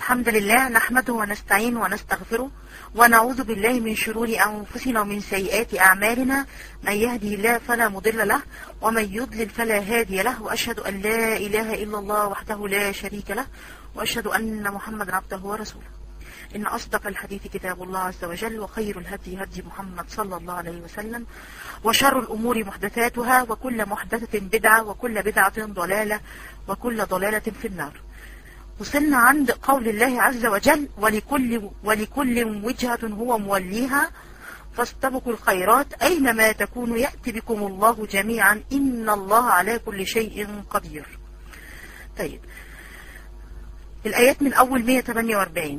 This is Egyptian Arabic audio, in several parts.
الحمد لله نحمده ونستعين ونستغفره ونعوذ بالله من شرور أنفسنا ومن سيئات أعمالنا من يهدي الله فلا مضل له ومن يضلل فلا هادي له وأشهد أن لا إله إلا الله وحده لا شريك له وأشهد أن محمدا عبده ورسوله إن أصدق الحديث كتاب الله عز وجل وخير الهدي هدي محمد صلى الله عليه وسلم وشر الأمور محدثاتها وكل محدثة بدعة وكل بدعة ضلالة وكل ضلالة في النار وصلنا عند قول الله عز وجل ولكل, ولكل وجهة هو موليها فاستبقوا الخيرات أينما تكونوا يأتي بكم الله جميعا إن الله على كل شيء قدير طيب الآيات من أول 148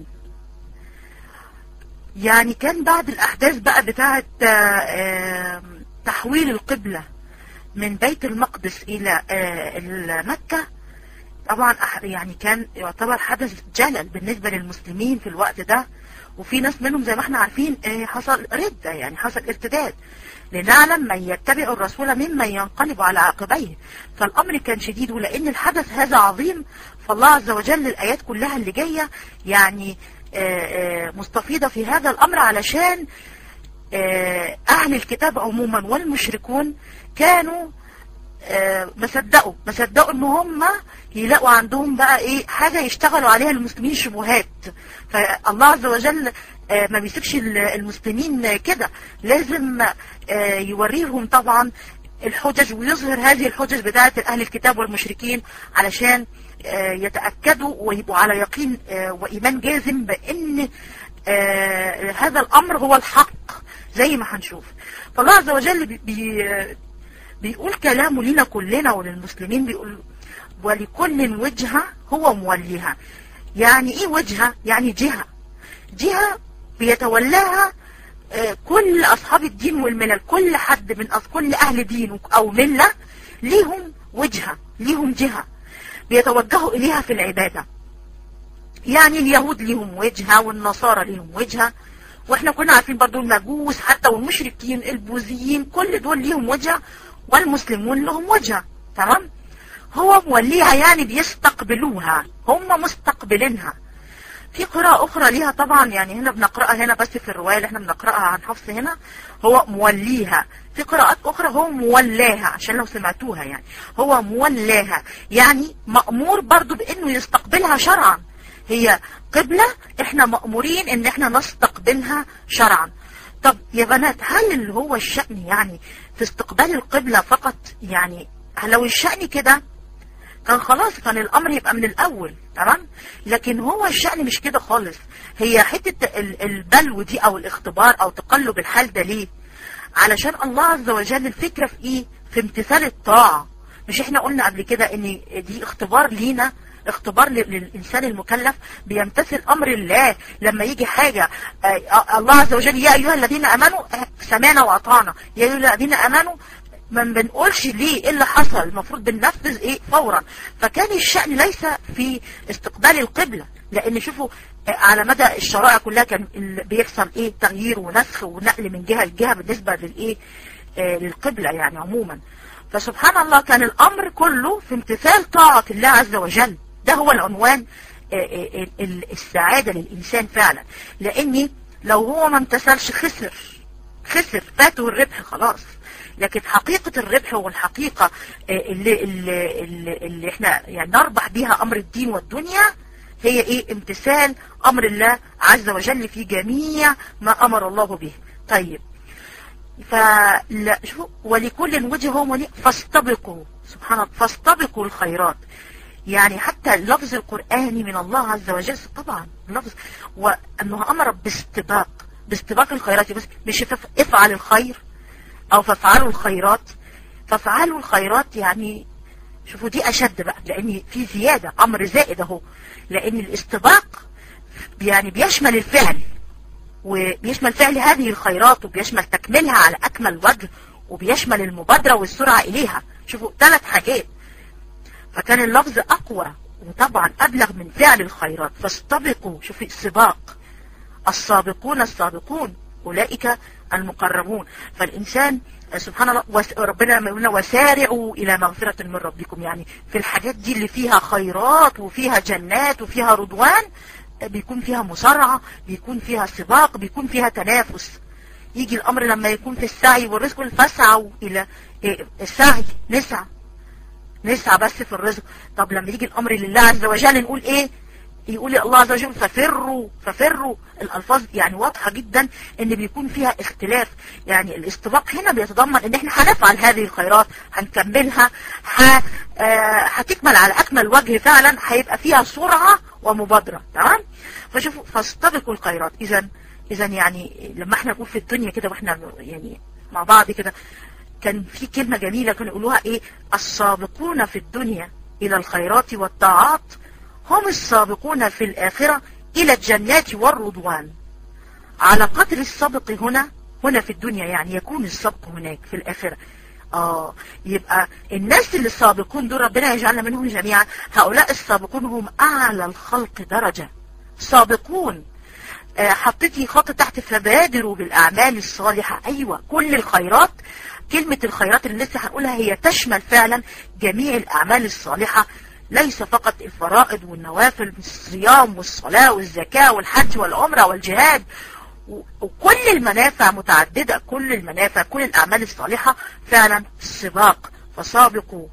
يعني كان بعد الأحداث بقى بتاعة تحويل القبلة من بيت المقدس إلى مكة طبعا يعني كان يعتبر حدث جلل بالنسبة للمسلمين في الوقت ده وفي ناس منهم زي ما احنا عارفين حصل ردة يعني حصل ارتداد لنعلم من يتبع الرسول ممن ينقلب على عقبيه فالأمر كان شديد ولأن الحدث هذا عظيم فالله عز وجل الآيات كلها اللي جاية يعني مستفيضة في هذا الأمر علشان أهل الكتاب عموما والمشركون كانوا ما صدقوا ما صدقوا ان هم يلاقوا عندهم بقى ايه حاجة يشتغلوا عليها المسلمين شبهات فالله عز وجل ما بيسيبش المسلمين كده لازم يوريهم طبعا الحجج ويظهر هذه الحجج بتاعة اهل الكتاب والمشركين علشان يتأكدوا ويبقوا على يقين وإيمان جازم بأن هذا الأمر هو الحق زي ما هنشوف فالله عز وجل بي بيقول كلامه لنا كلنا وللمسلمين بيقول ولكل وجهة هو موليها يعني ايه وجهة يعني جهة جهة بيتولاها كل اصحاب الدين والملل كل حد من كل اهل دين او ملة ليهم وجهة ليهم جهة بيتوجهوا اليها في العبادة يعني اليهود ليهم وجهة والنصارى ليهم وجهة واحنا كنا عارفين برضو المجوس حتى والمشركين البوذيين كل دول ليهم وجهة والمسلمون لهم وجهة تمام هو موليها يعني بيستقبلوها هم مستقبلينها في قراءة أخرى ليها طبعا يعني هنا بنقرأها هنا بس في الرواية اللي احنا بنقرأها عن حفص هنا هو موليها في قراءات أخرى هو مولاها عشان لو سمعتوها يعني هو مولاها يعني مأمور برضو بأنه يستقبلها شرعا هي قبلة احنا مأمورين ان احنا نستقبلها شرعا طب يا بنات هل اللي هو الشأن يعني في استقبال القبلة فقط يعني لو الشأن كده كان خلاص كان الأمر يبقى من الأول تمام لكن هو الشأن مش كده خالص هي حتة البلو دي أو الاختبار أو تقلب الحال ده ليه علشان الله عز وجل الفكرة في إيه في امتثال الطاعة مش احنا قلنا قبل كده ان دي اختبار لينا اختبار للإنسان المكلف بيمتثل أمر الله لما يجي حاجة الله عز وجل يا أيها الذين أمنوا سمعنا وأطعنا يا أيها الذين أمنوا ما بنقولش ليه ايه اللي حصل المفروض بننفذ ايه فورا فكان الشأن ليس في استقبال القبلة لان شوفوا على مدى الشرائع كلها كان بيحصل ايه تغيير ونسخ ونقل من جهة لجهة بالنسبة للايه آه للقبلة يعني عموما فسبحان الله كان الامر كله في امتثال طاعة الله عز وجل ده هو العنوان السعادة للإنسان فعلا لأني لو هو ما امتثلش خسر خسر فاته الربح خلاص لكن حقيقة الربح والحقيقة اللي, اللي, اللي, اللي احنا يعني نربح بيها أمر الدين والدنيا هي ايه امتثال أمر الله عز وجل في جميع ما أمر الله به طيب فلا شو ولكل وجه هو فاستبقوا سبحان الله فاستبقوا الخيرات يعني حتى اللفظ القرآني من الله عز وجل طبعا لفظ وأنه أمر باستباق باستباق الخيرات بس مش افعل الخير أو فافعلوا الخيرات فافعلوا الخيرات يعني شوفوا دي أشد بقى لأن في زيادة أمر زائد أهو لأن الاستباق يعني بيشمل الفعل وبيشمل فعل هذه الخيرات وبيشمل تكملها على أكمل وجه وبيشمل المبادرة والسرعة إليها شوفوا ثلاث حاجات فكان اللفظ أقوى وطبعا أبلغ من فعل الخيرات فاستبقوا شوفي السباق السابقون السابقون أولئك المقربون فالإنسان سبحان الله ربنا يقول لنا وسارعوا إلى مغفرة من ربكم يعني في الحاجات دي اللي فيها خيرات وفيها جنات وفيها رضوان بيكون فيها مصارعة بيكون فيها سباق بيكون فيها تنافس يجي الامر لما يكون في السعي والرزق فاسعوا الى السعي نسعى نسعى بس في الرزق طب لما يجي الامر لله عز وجل نقول ايه يقول الله عز وجل ففروا ففروا الالفاظ يعني واضحة جدا ان بيكون فيها اختلاف يعني الاستباق هنا بيتضمن ان احنا هنفعل هذه الخيرات هنكملها هتكمل على اكمل وجه فعلا هيبقى فيها سرعة ومبادرة تمام فشوفوا فاستبقوا الخيرات اذا اذا يعني لما احنا نقول في الدنيا كده واحنا يعني مع بعض كده كان في كلمة جميلة كانوا يقولوها ايه السابقون في الدنيا الى الخيرات والطاعات هم السابقون في الآخرة إلى الجنات والرضوان على قدر السبق هنا هنا في الدنيا يعني يكون السبق هناك في الآخرة آه يبقى الناس اللي السابقون دول ربنا يجعلنا منهم جميعا هؤلاء السابقون هم أعلى الخلق درجة سابقون آه حطيتي خط تحت فبادروا بالأعمال الصالحة أيوة كل الخيرات كلمة الخيرات اللي لسه هنقولها هي تشمل فعلا جميع الأعمال الصالحة ليس فقط الفرائض والنوافل الصيام والصلاة والزكاة والحج والعمرة والجهاد وكل المنافع متعددة كل المنافع كل الأعمال الصالحة فعلا السباق فسابقوا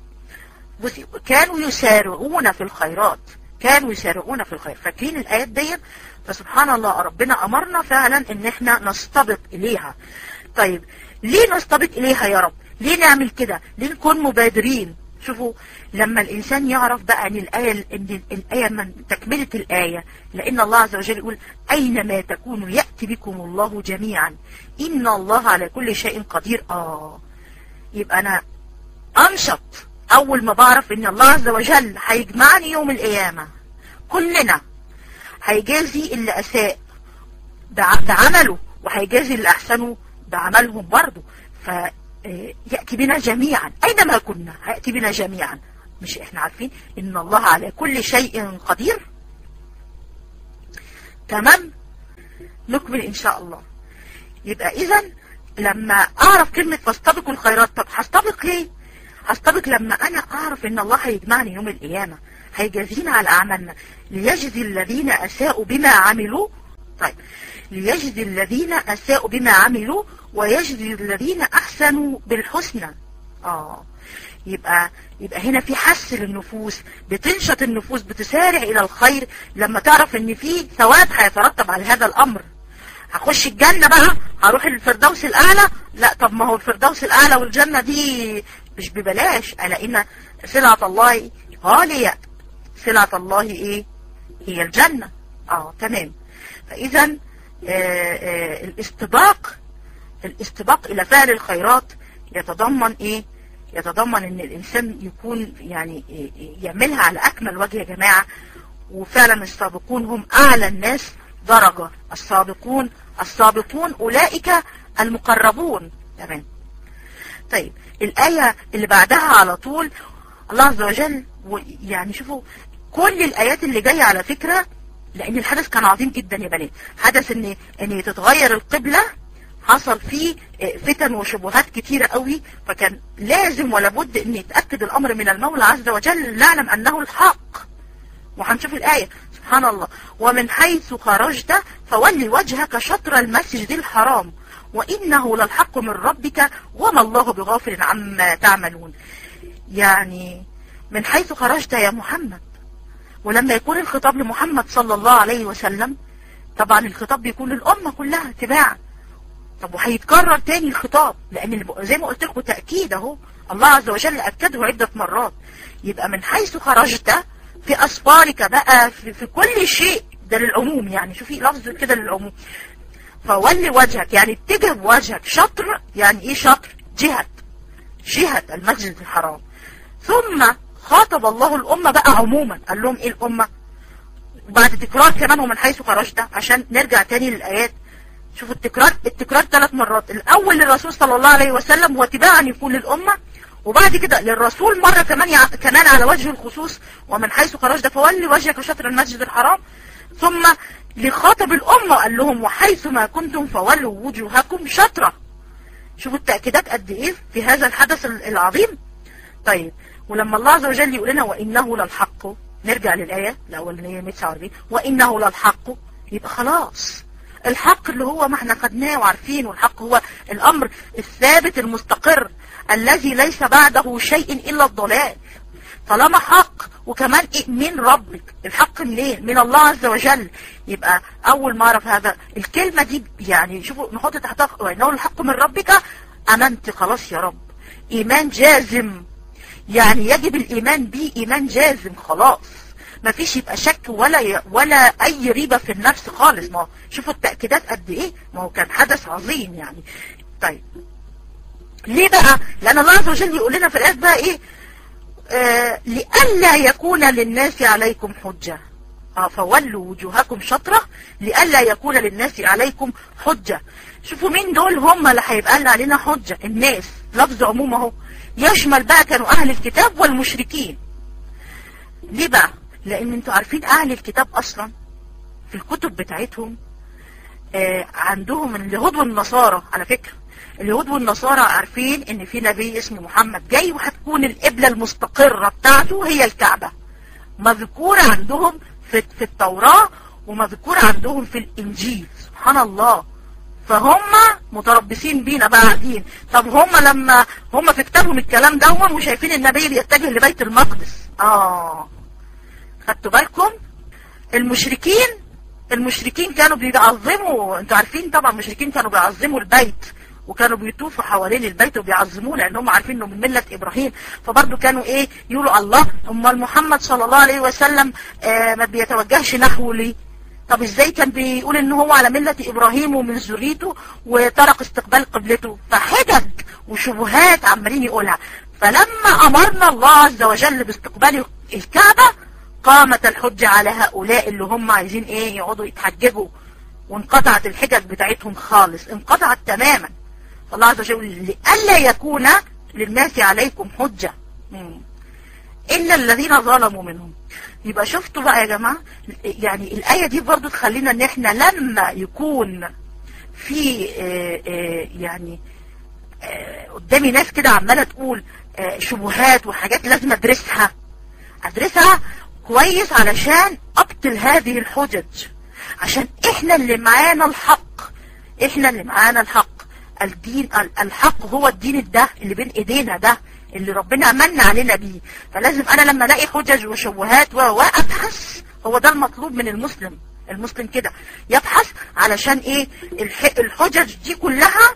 كانوا يسارعون في الخيرات كانوا يسارعون في الخير فاكرين الآيات دي فسبحان الله ربنا أمرنا فعلا ان احنا نستبق إليها طيب ليه نستبق إليها يا رب ليه نعمل كده ليه نكون مبادرين شوفوا لما الإنسان يعرف بقى أن الآية, إن الآية من تكملة الآية لأن الله عز وجل يقول أينما تكونوا يأتي بكم الله جميعا إن الله على كل شيء قدير آه يبقى أنا أنشط أول ما بعرف أن الله عز وجل هيجمعني يوم القيامة كلنا هيجازي اللي أساء بعمله وهيجازي اللي أحسنوا بعملهم برضه ف يأتي بنا جميعا أينما كنا يأتي بنا جميعا مش احنا عارفين ان الله على كل شيء قدير تمام نكمل ان شاء الله يبقى اذا لما اعرف كلمة فاستبقوا الخيرات طب هستبق ليه هستبق لما انا اعرف ان الله هيجمعني يوم القيامة هيجازينا على اعمالنا ليجزي الذين اساءوا بما عملوا طيب ليجزي الذين اساءوا بما عملوا ويجزي الذين احسنوا بالحسنى اه يبقى يبقى هنا في حس للنفوس بتنشط النفوس بتسارع الى الخير لما تعرف ان في ثواب هيترتب على هذا الامر هخش الجنة بقى هروح الفردوس الاعلى لا طب ما هو الفردوس الاعلى والجنة دي مش ببلاش الا ان سلعة الله غالية سلعة الله ايه هي الجنة اه تمام فاذا الاستباق الاستباق الى فعل الخيرات يتضمن ايه يتضمن ان الانسان يكون يعني يعملها على اكمل وجه يا جماعة وفعلا السابقون هم اعلى الناس درجة السابقون السابقون اولئك المقربون تمام طيب الاية اللي بعدها على طول الله عز وجل يعني شوفوا كل الايات اللي جاية على فكرة لان الحدث كان عظيم جدا يا بنات حدث ان ان تتغير القبلة حصل فيه فتن وشبهات كتيرة قوي فكان لازم ولا بد ان يتأكد الامر من المولى عز وجل نعلم انه الحق وهنشوف الآية سبحان الله ومن حيث خرجت فولي وجهك شطر المسجد الحرام وإنه للحق من ربك وما الله بغافل عما تعملون يعني من حيث خرجت يا محمد ولما يكون الخطاب لمحمد صلى الله عليه وسلم طبعا الخطاب بيكون للأمة كلها تباعا طب وهيتكرر تاني الخطاب لأن زي ما قلت لكم تأكيد اهو الله عز وجل أكده عدة مرات يبقى من حيث خرجت في أسفارك بقى في, في كل شيء ده للعموم يعني شوفي لفظ كده للعموم فولي وجهك يعني اتجه بوجهك شطر يعني ايه شطر جهة جهة المسجد الحرام ثم خاطب الله الأمة بقى عموما قال لهم ايه الأمة بعد تكرار كمان ومن حيث خرجت عشان نرجع تاني للآيات شوفوا التكرار التكرار ثلاث مرات الأول للرسول صلى الله عليه وسلم وتباعا يكون للأمة وبعد كده للرسول مرة كمان يع... كمان على وجه الخصوص ومن حيث خرجت فولي وجهك شطر المسجد الحرام ثم لخاطب الأمة قال لهم وحيث ما كنتم فولوا وجوهكم شطرة شوفوا التأكيدات قد ايه في هذا الحدث العظيم طيب ولما الله عز وجل يقول لنا وإنه للحق نرجع للآية الأولانية 149 وإنه للحق يبقى خلاص الحق اللي هو ما احنا خدناه وعارفين والحق هو الأمر الثابت المستقر الذي ليس بعده شيء إلا الضلال طالما حق وكمان إيه من ربك الحق منين من الله عز وجل يبقى أول ما أعرف هذا الكلمة دي يعني شوفوا نحط تحتها وإنه الحق من ربك أمنت خلاص يا رب إيمان جازم يعني يجب الإيمان به إيمان جازم خلاص ما فيش يبقى شك ولا ي... ولا أي ريبة في النفس خالص ما هو شوفوا التأكيدات قد إيه ما هو كان حدث عظيم يعني طيب ليه بقى لأن الله عز وجل يقول لنا في الآيات بقى إيه آه لئلا يكون للناس عليكم حجة آه فولوا وجوهكم شطرة لئلا يكون للناس عليكم حجة شوفوا مين دول هم اللي هيبقى لنا علينا حجة الناس لفظ عموم اهو يشمل بقى كانوا اهل الكتاب والمشركين ليه بقى لان انتوا عارفين اهل الكتاب اصلا في الكتب بتاعتهم آه عندهم اليهود والنصارى على فكرة اليهود والنصارى عارفين ان في نبي اسمه محمد جاي وهتكون القبلة المستقرة بتاعته هي الكعبة مذكورة عندهم في, في التوراة ومذكورة عندهم في الانجيل سبحان الله فهم متربصين بينا بقى قاعدين طب هم لما هم في كتابهم الكلام دون وشايفين النبي بيتجه لبيت المقدس اه خدتوا بالكم المشركين المشركين كانوا بيعظموا انتوا عارفين طبعا المشركين كانوا بيعظموا البيت وكانوا بيطوفوا حوالين البيت وبيعظموه لان هم عارفين انه من مله ابراهيم فبرضه كانوا ايه يقولوا الله امال محمد صلى الله عليه وسلم آه ما بيتوجهش نحوه ليه طب ازاي كان بيقول ان هو على ملة ابراهيم ومن ذريته وترك استقبال قبلته فحجج وشبهات عمالين يقولها فلما امرنا الله عز وجل باستقبال الكعبة قامت الحجة على هؤلاء اللي هم عايزين ايه يقعدوا يتحججوا وانقطعت الحجج بتاعتهم خالص انقطعت تماما فالله عز وجل لألا يكون للناس عليكم حجة مم. إلا الذين ظلموا منهم يبقى شفتوا بقى يا جماعة يعني الآية دي برضو تخلينا ان احنا لما يكون في آآ آآ يعني آآ قدامي ناس كده عمالة تقول شبهات وحاجات لازم ادرسها ادرسها كويس علشان ابطل هذه الحجج عشان احنا اللي معانا الحق احنا اللي معانا الحق الدين الحق هو الدين ده اللي بين ايدينا ده اللي ربنا امن علينا بيه فلازم انا لما الاقي حجج وشبهات وابحث هو ده المطلوب من المسلم المسلم كده يبحث علشان ايه الحجج دي كلها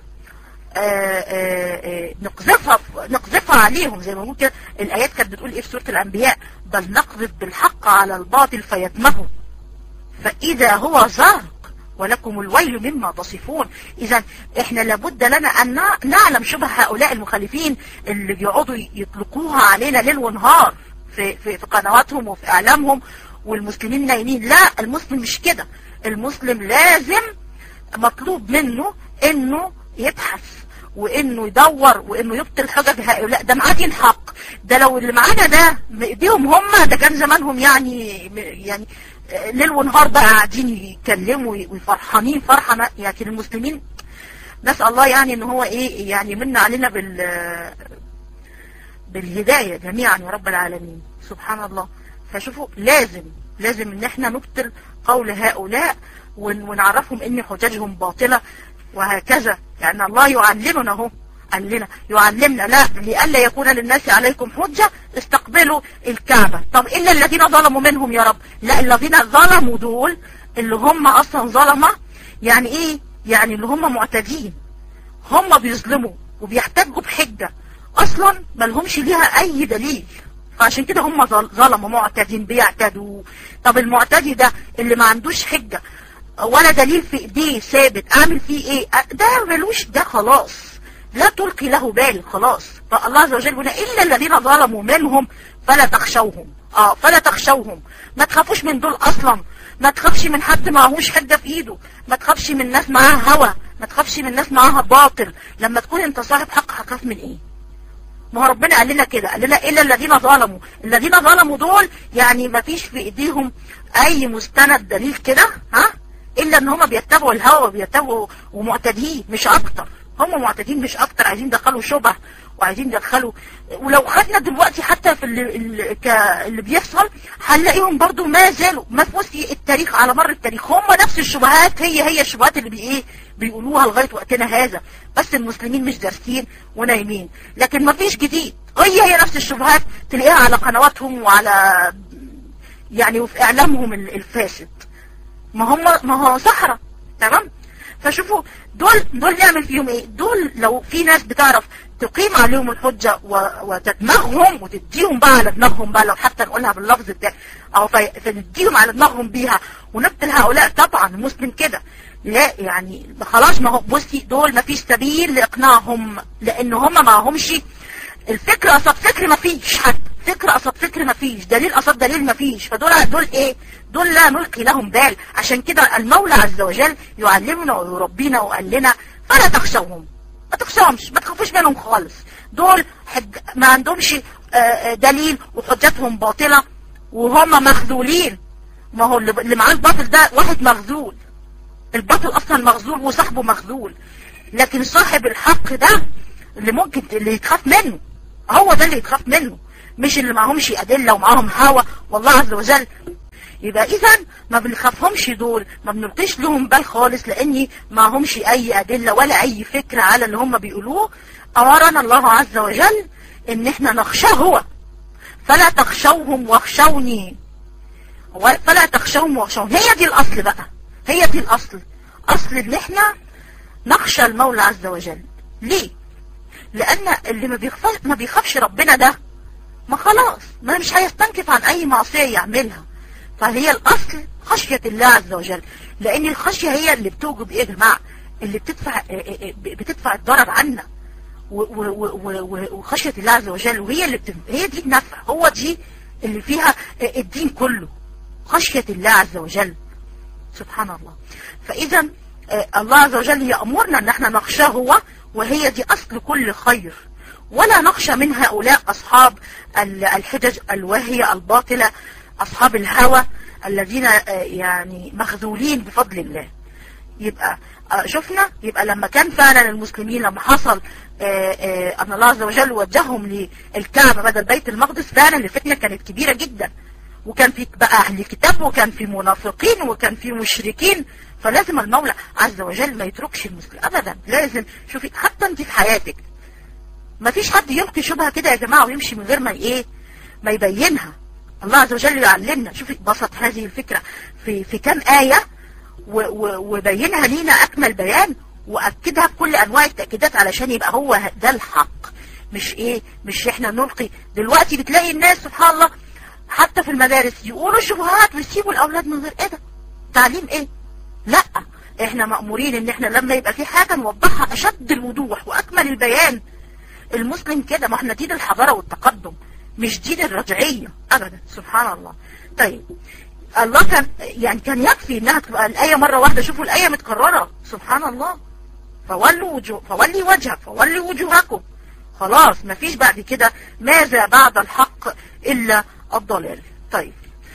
آآ آآ نقذفها نقذفها عليهم زي ما بقول كده الايات كانت بتقول ايه في سوره الانبياء بل نقذف بالحق على الباطل فيدمغه فاذا هو زهق ولكم الويل مما تصفون اذا احنا لابد لنا ان نعلم شبه هؤلاء المخالفين اللي بيقعدوا يطلقوها علينا ليل ونهار في, في, في قنواتهم وفي اعلامهم والمسلمين نايمين لا المسلم مش كده المسلم لازم مطلوب منه انه يبحث وانه يدور وانه يبطل حجج هؤلاء ده معاه دين حق ده لو اللي معانا ده بايديهم هم ده كان زمانهم يعني يعني ليل ونهار بقى قاعدين يتكلموا وفرحانين فرحة لكن المسلمين نسأل الله يعني ان هو ايه يعني من علينا بال بالهداية جميعا يا رب العالمين سبحان الله فشوفوا لازم لازم ان احنا نبطل قول هؤلاء ونعرفهم ان حججهم باطلة وهكذا لان الله يعلمنا اهو قال لنا يعلمنا لا لئلا يكون للناس عليكم حجة استقبلوا الكعبة طب إلا الذين ظلموا منهم يا رب لا الذين ظلموا دول اللي هم أصلا ظلمة يعني إيه يعني اللي هم معتدين هم بيظلموا وبيحتجوا بحجة أصلا ما لهمش ليها أي دليل فعشان كده هم ظلموا معتدين بيعتدوا طب المعتدي ده اللي ما عندوش حجة ولا دليل في ايديه ثابت اعمل فيه ايه ده ملوش ده خلاص لا تلقي له بال خلاص فالله عز وجل يقول إلا الذين ظلموا منهم فلا تخشوهم اه فلا تخشوهم ما تخافوش من دول أصلا ما تخافش من حد معهوش حجة في إيده ما تخافش من ناس معاها هوى ما تخافش من ناس معاها باطل لما تكون انت صاحب حق هتخاف من ايه ما هو ربنا قال لنا كده قال لنا إلا الذين ظلموا الذين ظلموا دول يعني ما فيش في إيديهم أي مستند دليل كده ها إلا إن هم بيتبعوا الهوى وبيتبعوا ومعتدين مش أكتر هم معتدين مش اكتر عايزين يدخلوا شبه وعايزين يدخلوا ولو خدنا دلوقتي حتى في اللي, اللي, ك... اللي بيحصل هنلاقيهم برضو ما زالوا ما في وسط التاريخ على مر التاريخ هم نفس الشبهات هي هي الشبهات اللي بي ايه بيقولوها لغايه وقتنا هذا بس المسلمين مش دارسين ونايمين لكن ما فيش جديد هي هي نفس الشبهات تلاقيها على قنواتهم وعلى يعني وفي اعلامهم الفاسد ما هم ما هو صحراء تمام فشوفوا دول دول نعمل فيهم ايه دول لو في ناس بتعرف تقيم عليهم الحجة وتدمغهم وتديهم بقى على دماغهم بقى لو حتى نقولها باللفظ ده او فنديهم على دماغهم بيها ونبتل هؤلاء طبعا المسلم كده لا يعني خلاص ما هو بصي دول ما فيش سبيل لاقناعهم لان هم ما همش الفكر قصاد فكر ما فيش حتى فكر قصاد فكر ما فيش دليل قصاد دليل ما فيش فدول دول ايه دول لا نلقي لهم بال عشان كده المولى عز وجل يعلمنا ويربينا وقال لنا فلا تخشوهم ما تخشوهمش ما تخافوش منهم خالص دول حج ما عندهمش دليل وحجتهم باطلة وهم مخذولين ما هو اللي معاه الباطل ده واحد مخذول الباطل اصلا مخذول وصاحبه مخذول لكن صاحب الحق ده اللي ممكن اللي يتخاف منه هو ده اللي يتخاف منه مش اللي معهمش أدلة ومعاهم هوى والله عز وجل يبقى إذا ما بنخافهمش دول ما بنلقيش لهم بال خالص لأني معهمش أي أدلة ولا أي فكرة على اللي هم بيقولوه أمرنا الله عز وجل إن إحنا نخشاه هو فلا تخشوهم واخشوني فلا تخشوهم واخشوني هي دي الأصل بقى هي دي الأصل أصل إن إحنا نخشى المولى عز وجل ليه لأن اللي ما بيخافش ما بيخافش ربنا ده ما خلاص ما مش هيستنكف عن أي معصية يعملها فهي الأصل خشية الله عز وجل لأن الخشية هي اللي بتوجب إيه يا جماعة اللي بتدفع بتدفع الضرر عنا وخشية الله عز وجل وهي اللي بتنفع هي دي النفع هو دي اللي فيها الدين كله خشية الله عز وجل سبحان الله فإذا الله عز وجل يأمرنا أن احنا نخشاه هو وهي دي أصل كل خير ولا نخشى من هؤلاء أصحاب الحجج الواهية الباطلة أصحاب الهوى الذين يعني مخذولين بفضل الله يبقى شفنا يبقى لما كان فعلا المسلمين لما حصل أن الله عز وجل وجههم للكعبة بدل بيت المقدس فعلا الفتنة كانت كبيرة جدا وكان في بقى أهل كتاب وكان في منافقين وكان في مشركين فلازم المولى عز وجل ما يتركش المسلم أبدا لازم شوفي حتى انت في حياتك ما فيش حد يلقي شبهة كده يا جماعة ويمشي من غير ما ايه ما يبينها الله عز وجل يعلمنا شوفي بسط هذه الفكرة في في كام آية وبينها لينا أكمل بيان وأكدها بكل أنواع التأكيدات علشان يبقى هو ده الحق مش ايه مش احنا نلقي دلوقتي بتلاقي الناس سبحان الله حتى في المدارس يقولوا شبهات ويسيبوا الأولاد من غير ايه ده تعليم ايه لا احنا مأمورين ان احنا لما يبقى في حاجة نوضحها اشد الوضوح واكمل البيان المسلم كده ما احنا دين الحضارة والتقدم مش دين الرجعية ابدا سبحان الله طيب الله كان يعني كان يكفي انها تبقى الآية مرة واحدة شوفوا الآية متكررة سبحان الله فولوا وجوه فولي وجهك فولي وجوهكم خلاص ما فيش بعد كده ماذا بعد الحق إلا الضلال طيب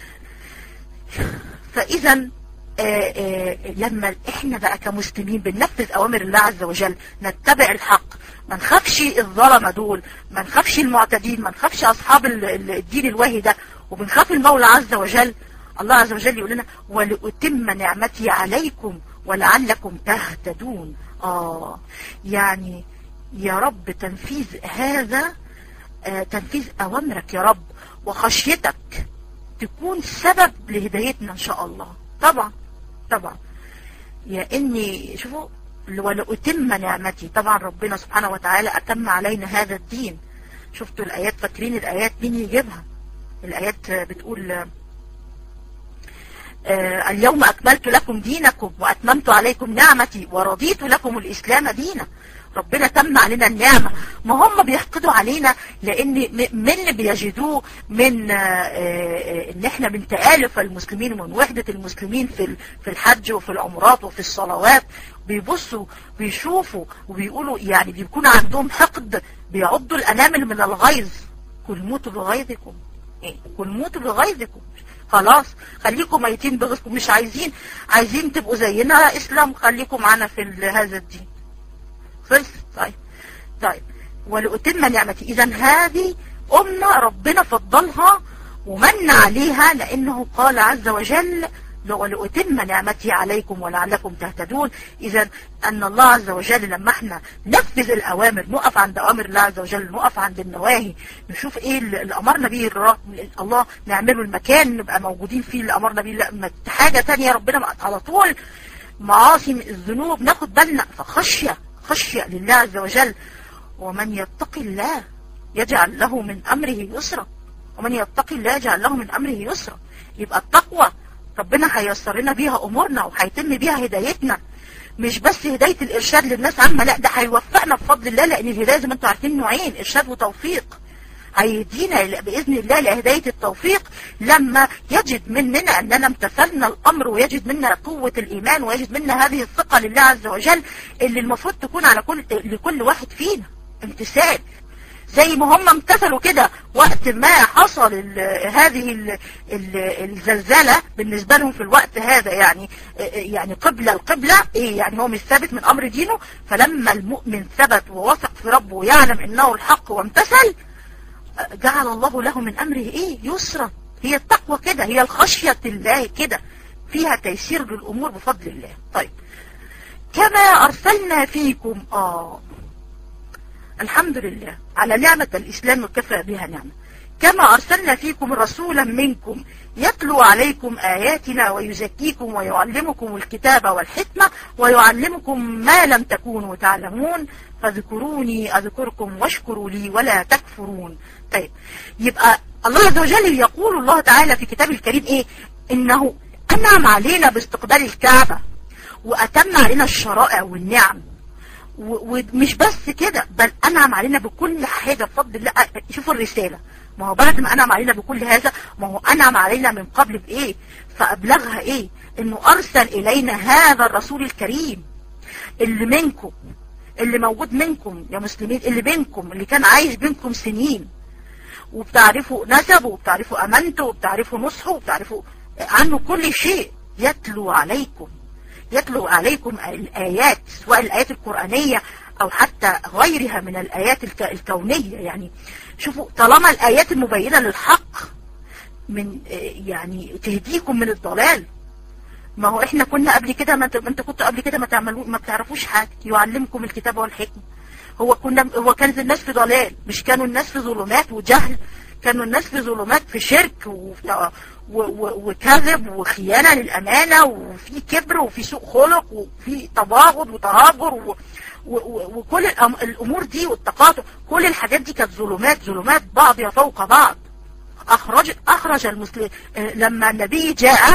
فإذا آآ آآ لما احنا بقى كمسلمين بننفذ اوامر الله عز وجل نتبع الحق ما نخافش الظلمه دول ما نخافش المعتدين ما نخافش اصحاب الدين الواهي ده وبنخاف المولى عز وجل الله عز وجل يقول لنا ولأتم نعمتي عليكم ولعلكم تهتدون اه يعني يا رب تنفيذ هذا آه تنفيذ اوامرك يا رب وخشيتك تكون سبب لهدايتنا ان شاء الله طبعا طبعا يا اني شوفوا ولأتم نعمتي طبعا ربنا سبحانه وتعالى اتم علينا هذا الدين شفتوا الايات فاكرين الايات مين يجيبها الايات بتقول آه اليوم اكملت لكم دينكم واتممت عليكم نعمتي ورضيت لكم الاسلام دينا ربنا تم علينا النعمة ما هم بيحقدوا علينا لان من اللي بيجدوه من ان احنا من تآلف المسلمين ومن وحدة المسلمين في في الحج وفي العمرات وفي الصلوات بيبصوا بيشوفوا وبيقولوا يعني بيكون عندهم حقد بيعضوا الانامل من الغيظ كل موتوا بغيظكم ايه كل موتوا بغيظكم خلاص خليكم ميتين بغيظكم مش عايزين عايزين تبقوا زينا اسلام خليكم معانا في هذا الدين خلص طيب طيب ولأتم نعمتي إذا هذه أمة ربنا فضلها ومن عليها لأنه قال عز وجل ولأتم نعمتي عليكم ولعلكم تهتدون إذا أن الله عز وجل لما احنا نفذ الأوامر نقف عند أوامر الله عز وجل نقف عند النواهي نشوف إيه اللي أمرنا به الله نعمله المكان نبقى موجودين فيه اللي أمرنا به لا حاجة تانية ربنا على طول معاصي الذنوب ناخد بالنا فخشية خشية لله عز وجل ومن يتق الله يجعل له من أمره يسرا ومن يتق الله يجعل له من أمره يسرا يبقى التقوى ربنا هيسر لنا بيها أمورنا وهيتم بيها هدايتنا مش بس هداية الإرشاد للناس عامة لا ده هيوفقنا بفضل الله لأن الهداية زي ما انتم عارفين نوعين إرشاد وتوفيق هيدينا بإذن الله لهداية التوفيق لما يجد مننا أننا امتثلنا الأمر ويجد منا قوة الإيمان ويجد منا هذه الثقة لله عز وجل اللي المفروض تكون على كل لكل واحد فينا امتثال زي ما هم امتثلوا كده وقت ما حصل ال هذه ال ال الزلزلة بالنسبة لهم في الوقت هذا يعني يعني قبلة القبلة ايه يعني هو مش ثابت من امر دينه فلما المؤمن ثبت ووثق في ربه ويعلم انه الحق وامتثل جعل الله له من امره ايه يسرا هي التقوى كده هي الخشية الله كده فيها تيسير للامور بفضل الله طيب كما ارسلنا فيكم اه الحمد لله على نعمة الإسلام وكفى بها نعمة كما أرسلنا فيكم رسولا منكم يتلو عليكم آياتنا ويزكيكم ويعلمكم الكتاب والحكمة ويعلمكم ما لم تكونوا تعلمون فاذكروني أذكركم واشكروا لي ولا تكفرون طيب يبقى الله عز وجل يقول الله تعالى في كتاب الكريم إيه إنه أنعم علينا باستقبال الكعبة وأتم علينا الشرائع والنعم ومش بس كده بل أنعم علينا بكل حاجة بفضل الله شوفوا الرسالة ما هو بعد ما أنعم علينا بكل هذا ما هو أنعم علينا من قبل بإيه فأبلغها إيه إنه أرسل إلينا هذا الرسول الكريم اللي منكم اللي موجود منكم يا مسلمين اللي بينكم اللي كان عايش بينكم سنين وبتعرفوا نسبه وبتعرفوا أمانته وبتعرفوا نصحه وبتعرفوا عنه كل شيء يتلو عليكم يتلو عليكم الآيات سواء الآيات القرآنية أو حتى غيرها من الآيات الكونية يعني شوفوا طالما الآيات المبينة للحق من يعني تهديكم من الضلال ما هو احنا كنا قبل كده ما انت كنت قبل كده ما تعملوا ما بتعرفوش حاجة يعلمكم الكتاب والحكمة هو كنا هو كانت الناس في ضلال مش كانوا الناس في ظلمات وجهل كانوا الناس في ظلمات في شرك وكذب وخيانة للأمانة وفي كبر وفي سوء خلق وفي تباغض وتهاجر وكل الأمور دي والتقاطع كل الحاجات دي كانت ظلمات ظلمات بعضها فوق بعض أخرج أخرج المسلم لما النبي جاء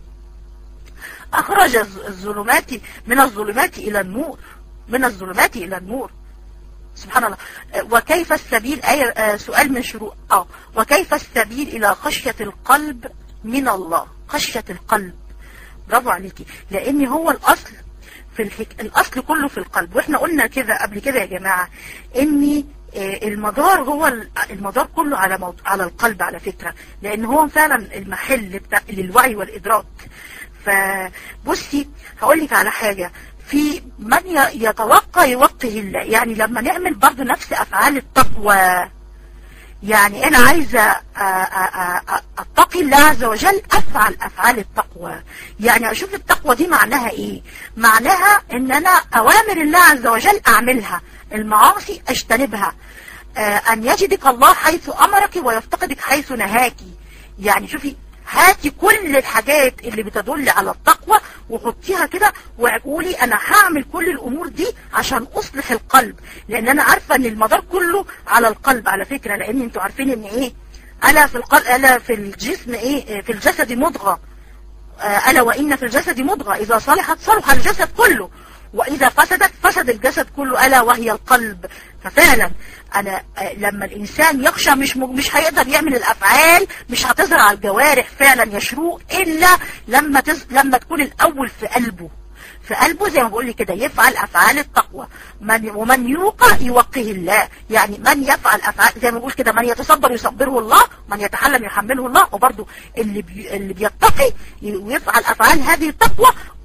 أخرج الظلمات من الظلمات إلى النور من الظلمات إلى النور سبحان الله وكيف السبيل آية سؤال من شروع اه وكيف السبيل إلى خشية القلب من الله خشية القلب برافو عليكي لأن هو الأصل في الحك... الأصل كله في القلب وإحنا قلنا كده قبل كده يا جماعة إن المدار هو المدار كله على موت... على القلب على فكرة لأن هو فعلا المحل بتاع للوعي والإدراك فبصي هقول لك على حاجة في من يتوقع يوقه الله يعني لما نعمل برضو نفس أفعال التقوى يعني أنا عايزة أتقي الله عز وجل أفعل أفعال التقوى يعني أشوف التقوى دي معناها إيه معناها أن أنا أوامر الله عز وجل أعملها المعاصي أجتنبها أن يجدك الله حيث أمرك ويفتقدك حيث نهاك يعني شوفي هاتي كل الحاجات اللي بتدل على التقوى وحطيها كده وقولي انا هعمل كل الامور دي عشان اصلح القلب لان انا عارفة ان المدار كله على القلب على فكرة لان انتوا عارفين ان ايه الا في القلب الا في الجسم ايه في الجسد مضغة الا وان في الجسد مضغة اذا صلحت صلح الجسد كله واذا فسدت فسد الجسد كله الا وهي القلب ففعلا انا لما الانسان يخشى مش مش هيقدر يعمل الافعال مش هتظهر على الجوارح فعلا يشروق الا لما تز... لما تكون الاول في قلبه في قلبه زي ما بقول لي كده يفعل افعال التقوى من ومن يوقع يوقه الله يعني من يفعل افعال زي ما بقول كده من يتصبر يصبره الله من يتحلم يحمله الله وبرده اللي بي... اللي بيتقي ويفعل افعال هذه التقوى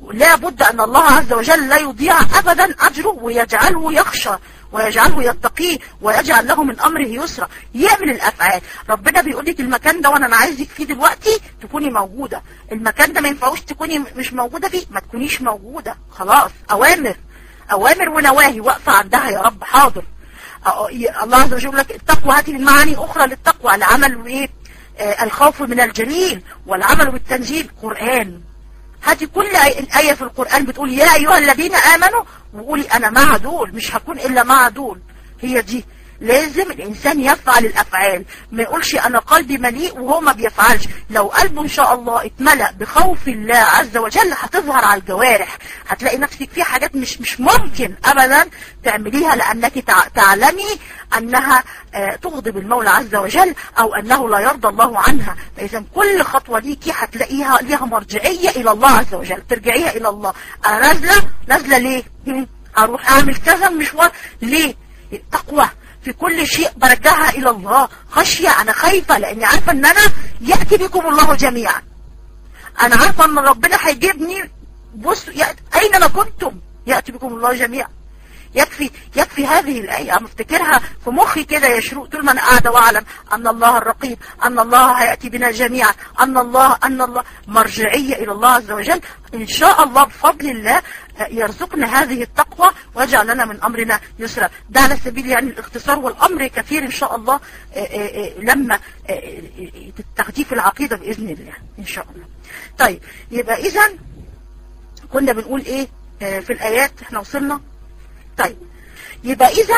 لا بد أن الله عز وجل لا يضيع أبدا أجره ويجعله يخشى ويجعله يتقيه ويجعل له من أمره يسرا يعمل الأفعال ربنا بيقول لك المكان ده وأنا عايزك فيه دلوقتي تكوني موجودة المكان ده ما ينفعوش تكوني مش موجودة فيه ما تكونيش موجودة خلاص أوامر أوامر ونواهي واقفة عندها يا رب حاضر الله عز وجل يقول لك التقوى هذه المعاني أخرى للتقوى العمل إيه آه الخوف من الجليل والعمل بالتنزيل قرآن هاتي كل آية في القرآن بتقول يا أيها الذين آمنوا وقولي أنا مع دول مش هكون إلا مع دول هي دي لازم الإنسان يفعل الأفعال ما يقولش أنا قلبي مليء وهو ما بيفعلش لو قلبه إن شاء الله اتملأ بخوف الله عز وجل هتظهر على الجوارح هتلاقي نفسك في حاجات مش مش ممكن أبدا تعمليها لأنك تعلمي أنها تغضب المولى عز وجل أو أنه لا يرضى الله عنها فإذا كل خطوة ليكي هتلاقيها ليها مرجعية إلى الله عز وجل ترجعيها إلى الله أنا نازلة نازلة ليه أروح أعمل كذا مشوار ليه تقوى في كل شيء برجعها الى الله خشية انا خايفة لاني عارفة ان انا يأتي بكم الله جميعا انا عارفة ان ربنا هيجيبني بص اين ما كنتم يأتي بكم الله جميعا يكفي يكفي هذه الآية أنا افتكرها في مخي كده يشروق طول ما أنا قاعدة وأعلم أن الله الرقيب أن الله هيأتي بنا جميعا أن الله أن الله مرجعية إلى الله عز وجل إن شاء الله بفضل الله يرزقنا هذه التقوى ويجعل لنا من أمرنا يسرا ده على سبيل يعني الاختصار والأمر كثير إن شاء الله لما تاخديه في العقيدة بإذن الله إن شاء الله طيب يبقى إذا كنا بنقول إيه في الآيات احنا وصلنا طيب يبقى اذا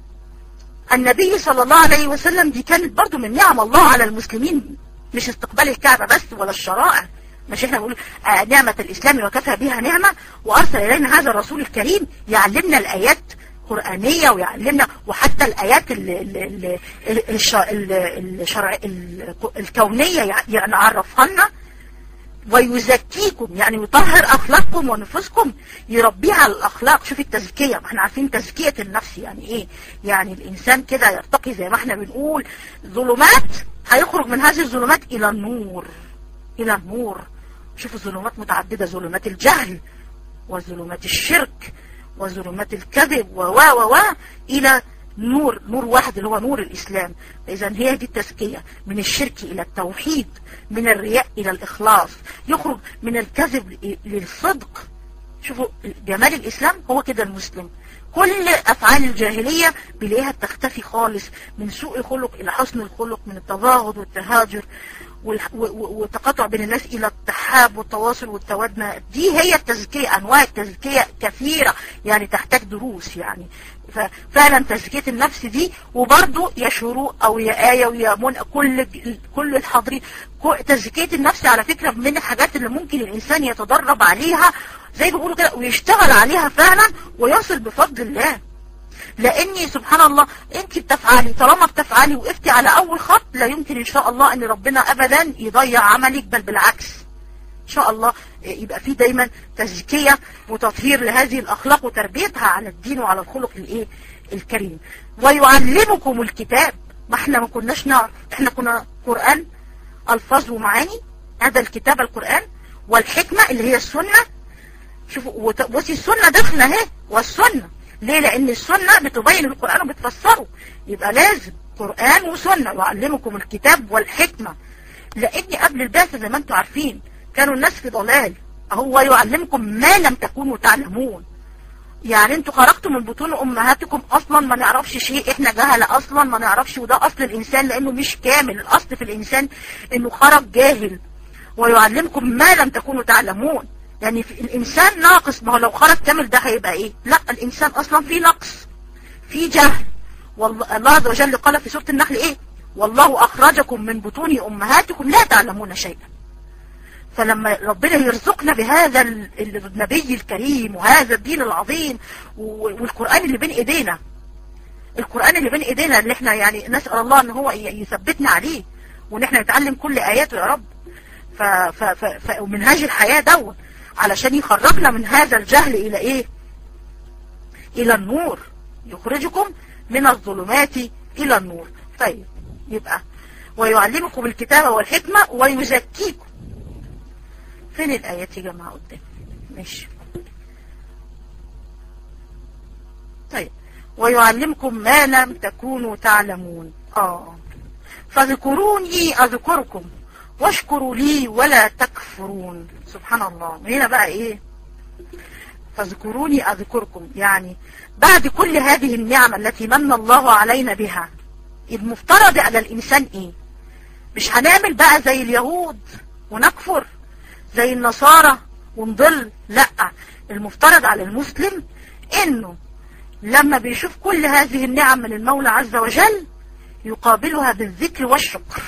النبي صلى الله عليه وسلم دي كانت برضو من نعم الله على المسلمين مش استقبال الكعبة بس ولا الشرائع مش احنا نقول آه نعمة الاسلام وكفى بها نعمة وارسل الينا هذا الرسول الكريم يعلمنا الايات قرآنية ويعلمنا وحتى الآيات ال ال ال الشرع الكونية يعني عرفها لنا ويزكيكم يعني يطهر أخلاقكم ونفوسكم يربيها على الأخلاق شوف التزكية ما احنا عارفين تزكية النفس يعني ايه يعني الإنسان كده يرتقي زي ما احنا بنقول ظلمات هيخرج من هذه الظلمات إلى النور إلى النور شوفوا ظلمات متعددة ظلمات الجهل وظلمات الشرك وظلمات الكذب و و و إلى نور نور واحد اللي هو نور الإسلام إذا هي دي التزكية من الشرك إلى التوحيد من الرياء إلى الإخلاص يخرج من الكذب للصدق شوفوا جمال الإسلام هو كده المسلم كل أفعال الجاهلية بلاقيها تختفي خالص من سوء خلق إلى حسن الخلق من التباغض والتهاجر والتقاطع بين الناس إلى التحاب والتواصل والتودمة دي هي التزكية أنواع التزكية كثيرة يعني تحتاج دروس يعني ففعلا تزكية النفس دي وبرضو يا شروق او يا آية ويا منى كل كل الحاضرين تزكية النفس على فكرة من الحاجات اللي ممكن الانسان يتدرب عليها زي ما بيقولوا كده ويشتغل عليها فعلا ويصل بفضل الله لاني سبحان الله انت بتفعلي طالما بتفعلي وقفتي على اول خط لا يمكن ان شاء الله ان ربنا ابدا يضيع عملك بل بالعكس ان شاء الله يبقى في دايما تزكية وتطهير لهذه الاخلاق وتربيتها على الدين وعلى الخلق الايه الكريم ويعلمكم الكتاب ما احنا ما كناش نعرف احنا كنا قرآن الفاظ ومعاني هذا الكتاب القرآن والحكمة اللي هي السنة شوفوا بصي السنة داخله اهي والسنة ليه لان السنة بتبين القرآن وبتفسره يبقى لازم قرآن وسنة ويعلمكم الكتاب والحكمة لان قبل البعثة زي ما انتم عارفين كانوا الناس في ضلال هو يعلمكم ما لم تكونوا تعلمون يعني انتوا خرجتوا من بطون امهاتكم اصلا ما نعرفش شيء احنا جهلة اصلا ما نعرفش وده اصل الانسان لانه مش كامل الاصل في الانسان انه خرج جاهل ويعلمكم ما لم تكونوا تعلمون يعني في الانسان ناقص ما هو لو خرج كامل ده هيبقى ايه لا الانسان اصلا فيه نقص فيه جهل والله الله عز وجل قال في سورة النحل ايه والله اخرجكم من بطون امهاتكم لا تعلمون شيئا فلما ربنا يرزقنا بهذا النبي الكريم وهذا الدين العظيم والقرآن اللي بين ايدينا القرآن اللي بين ايدينا اللي احنا يعني نسأل الله ان هو يثبتنا عليه وان احنا نتعلم كل اياته يا رب ف ف ف ف ومنهاج الحياة دوت علشان يخرجنا من هذا الجهل الى ايه الى النور يخرجكم من الظلمات الى النور طيب يبقى ويعلمكم الكتاب والحكمة ويزكيكم فين الآيات يا جماعة قدام ماشي طيب ويعلمكم ما لم تكونوا تعلمون اه فاذكروني اذكركم واشكروا لي ولا تكفرون سبحان الله هنا بقى ايه فاذكروني اذكركم يعني بعد كل هذه النعمة التي من الله علينا بها المفترض على الانسان ايه مش هنعمل بقى زي اليهود ونكفر زي النصارى ونضل لا المفترض على المسلم انه لما بيشوف كل هذه النعم من المولى عز وجل يقابلها بالذكر والشكر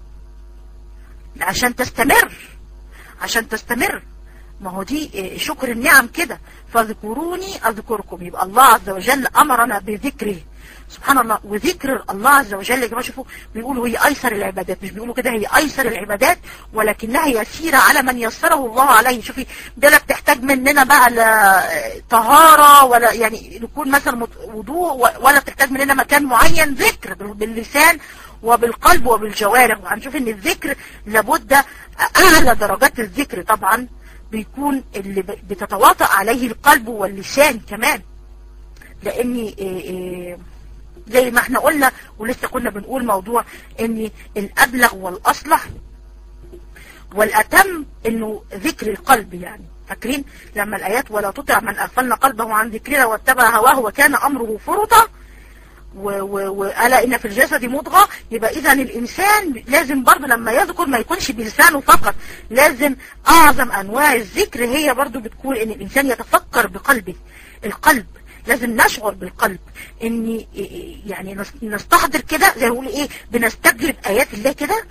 عشان تستمر عشان تستمر ما هو دي شكر النعم كده فاذكروني اذكركم يبقى الله عز وجل امرنا بذكره سبحان الله وذكر الله عز وجل يا جماعه شوفوا بيقولوا هي ايسر العبادات مش بيقولوا كده هي ايسر العبادات ولكنها يسيره على من يسره الله عليه شوفي ده لا بتحتاج مننا بقى لا طهاره ولا يعني يكون مثلا وضوء ولا بتحتاج مننا مكان معين ذكر باللسان وبالقلب وبالجوارح وهنشوف ان الذكر لابد اعلى درجات الذكر طبعا بيكون اللي بتتواطأ عليه القلب واللسان كمان لان زي ما احنا قلنا ولسه كنا بنقول موضوع ان الابلغ والاصلح والاتم انه ذكر القلب يعني فاكرين لما الايات ولا تطع من اغفلنا قلبه عن ذكرنا واتبع هواه وكان امره فرطا وألا إن في الجسد مضغة يبقى إذا الإنسان لازم برضه لما يذكر ما يكونش بلسانه فقط لازم أعظم أنواع الذكر هي برضه بتكون إن الإنسان يتفكر بقلبه القلب لازم نشعر بالقلب ان يعني نستحضر كده زي ما بيقولوا ايه بنستجلب ايات الله كده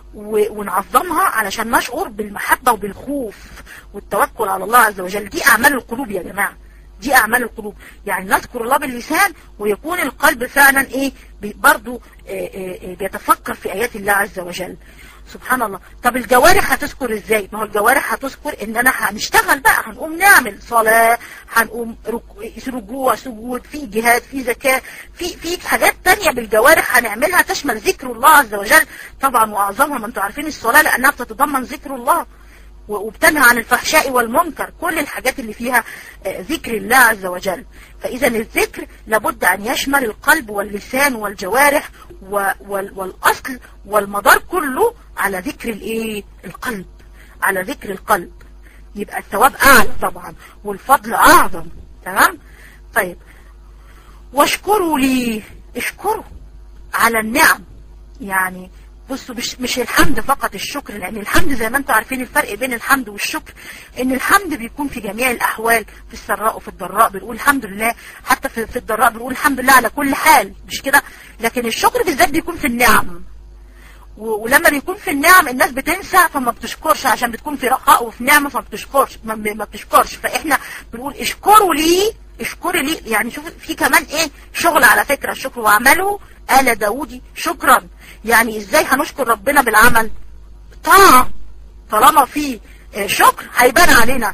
ونعظمها علشان نشعر بالمحبة وبالخوف والتوكل على الله عز وجل دي اعمال القلوب يا جماعة دي اعمال القلوب يعني نذكر الله باللسان ويكون القلب فعلا ايه برضو إيه إيه بيتفكر في ايات الله عز وجل سبحان الله طب الجوارح هتذكر ازاي ما هو الجوارح هتذكر ان انا هنشتغل بقى هنقوم نعمل صلاة هنقوم رجوع سجود في جهاد في زكاة في في حاجات تانية بالجوارح هنعملها تشمل ذكر الله عز وجل طبعا واعظمها ما انتم عارفين الصلاة لانها بتتضمن ذكر الله وبتنهى عن الفحشاء والمنكر كل الحاجات اللي فيها ذكر الله عز وجل فإذا الذكر لابد أن يشمل القلب واللسان والجوارح والأصل والمدار كله على ذكر الايه القلب على ذكر القلب يبقى الثواب أعلى طبعا والفضل أعظم تمام طيب واشكروا لي اشكروا على النعم يعني بصوا مش, مش الحمد فقط الشكر لأن الحمد زي ما انتم عارفين الفرق بين الحمد والشكر ان الحمد بيكون في جميع الأحوال في السراء وفي الضراء بنقول الحمد لله حتى في, في الضراء بنقول الحمد لله على كل حال مش كده لكن الشكر بالذات بيكون في النعم ولما بيكون في النعم الناس بتنسى فما بتشكرش عشان بتكون في رخاء وفي نعمة فما بتشكرش ما بتشكرش فاحنا بنقول اشكروا لي اشكري لي يعني شوف في كمان ايه شغل على فكرة الشكر واعملوا آل داودي شكرا يعني ازاي هنشكر ربنا بالعمل طاعة طالما في شكر هيبان علينا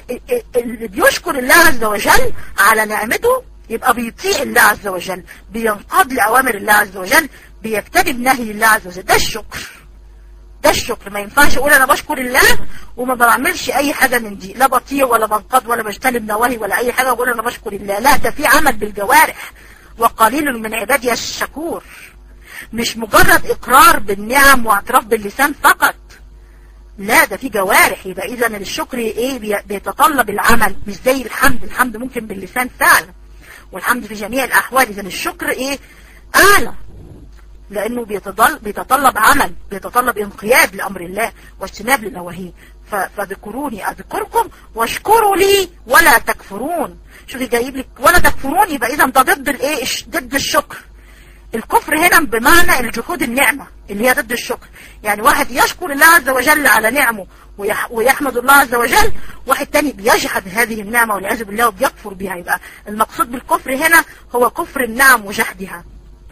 اللي بيشكر الله عز وجل على نعمته يبقى بيطيع الله عز وجل بينقاد لأوامر الله عز وجل بيجتنب نهي الله عز وجل ده الشكر ده الشكر ما ينفعش اقول انا بشكر الله وما بعملش اي حاجة من دي لا بطيع ولا بنقاد ولا بجتنب نواهي ولا اي حاجة واقول انا بشكر الله لا ده في عمل بالجوارح وقليل من عبادي الشكور مش مجرد اقرار بالنعم واعتراف باللسان فقط لا ده في جوارح يبقى اذا الشكر ايه بيتطلب العمل مش زي الحمد الحمد ممكن باللسان فعلا والحمد في جميع الاحوال اذا الشكر ايه اعلى لانه بيتطلب, بيتطلب عمل بيتطلب انقياد لامر الله واجتناب لنواهيه فذكروني اذكركم واشكروا لي ولا تكفرون شوفي جايب لك ولا تكفرون يبقى اذا ده ضد الايه ضد الشكر الكفر هنا بمعنى الجحود النعمة اللي هي ضد الشكر يعني واحد يشكر الله عز وجل على نعمه ويحمد الله عز وجل واحد تاني بيجحد هذه النعمة والعياذ بالله وبيكفر بها يبقى المقصود بالكفر هنا هو كفر النعم وجحدها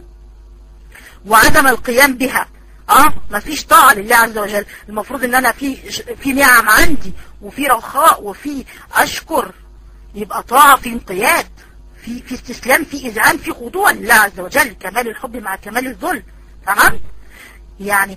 وعدم القيام بها اه مفيش طاعة لله عز وجل المفروض ان انا في في نعم عندي وفي رخاء وفي اشكر يبقى طاعة في انقياد في في استسلام في اذعان في خضوع لله عز وجل كمال الحب مع كمال الذل تمام يعني حتى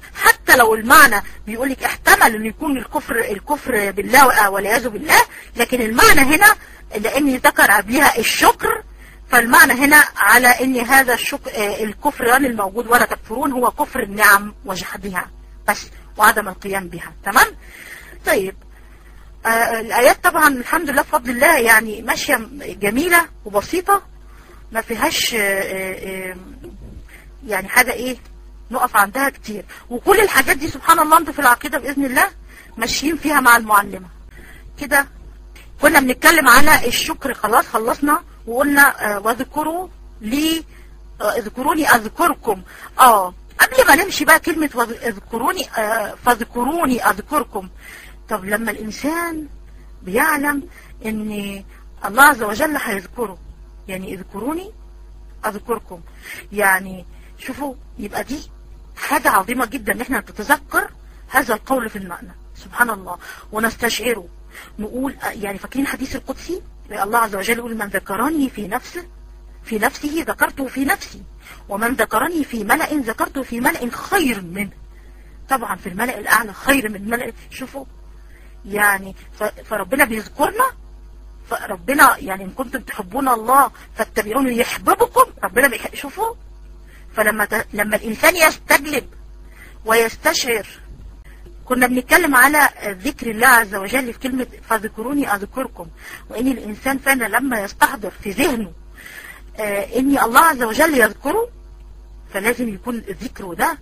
حتى لو المعنى بيقول لك احتمل ان يكون الكفر الكفر بالله والعياذ بالله لكن المعنى هنا لان ذكر قبلها الشكر فالمعنى هنا على ان هذا الشكر الكفران الموجود ولا تكفرون هو كفر النعم وجحدها بس وعدم القيام بها تمام طيب آه الآيات طبعا الحمد لله بفضل الله يعني ماشية جميلة وبسيطة ما فيهاش آه آه يعني حاجة ايه نقف عندها كتير وكل الحاجات دي سبحان الله انتوا في العقيدة بإذن الله ماشيين فيها مع المعلمة كده كنا بنتكلم على الشكر خلاص خلصنا وقلنا واذكروا لي اذكروني اذكركم اه قبل ما نمشي بقى كلمة اذكروني فاذكروني اذكركم طب لما الإنسان بيعلم ان الله عز وجل هيذكره يعني اذكروني اذكركم يعني شوفوا يبقى دي حاجة عظيمة جدا ان احنا نتذكر هذا القول في المعنى سبحان الله ونستشعره نقول يعني فاكرين الحديث القدسي الله عز وجل يقول من ذكرني في نفسه في نفسه ذكرته في نفسي ومن ذكرني في ملأ ذكرته في ملأ خير منه طبعا في الملأ الأعلى خير من ملأ شوفوا يعني فربنا بيذكرنا فربنا يعني إن كنتم تحبون الله فاتبعوني يحببكم ربنا بيحب شوفوا فلما ت... لما الإنسان يستجلب ويستشعر كنا بنتكلم على ذكر الله عز وجل في كلمة فاذكروني أذكركم وإن الإنسان فعلا لما يستحضر في ذهنه آه إن الله عز وجل يذكره فلازم يكون ذكره ده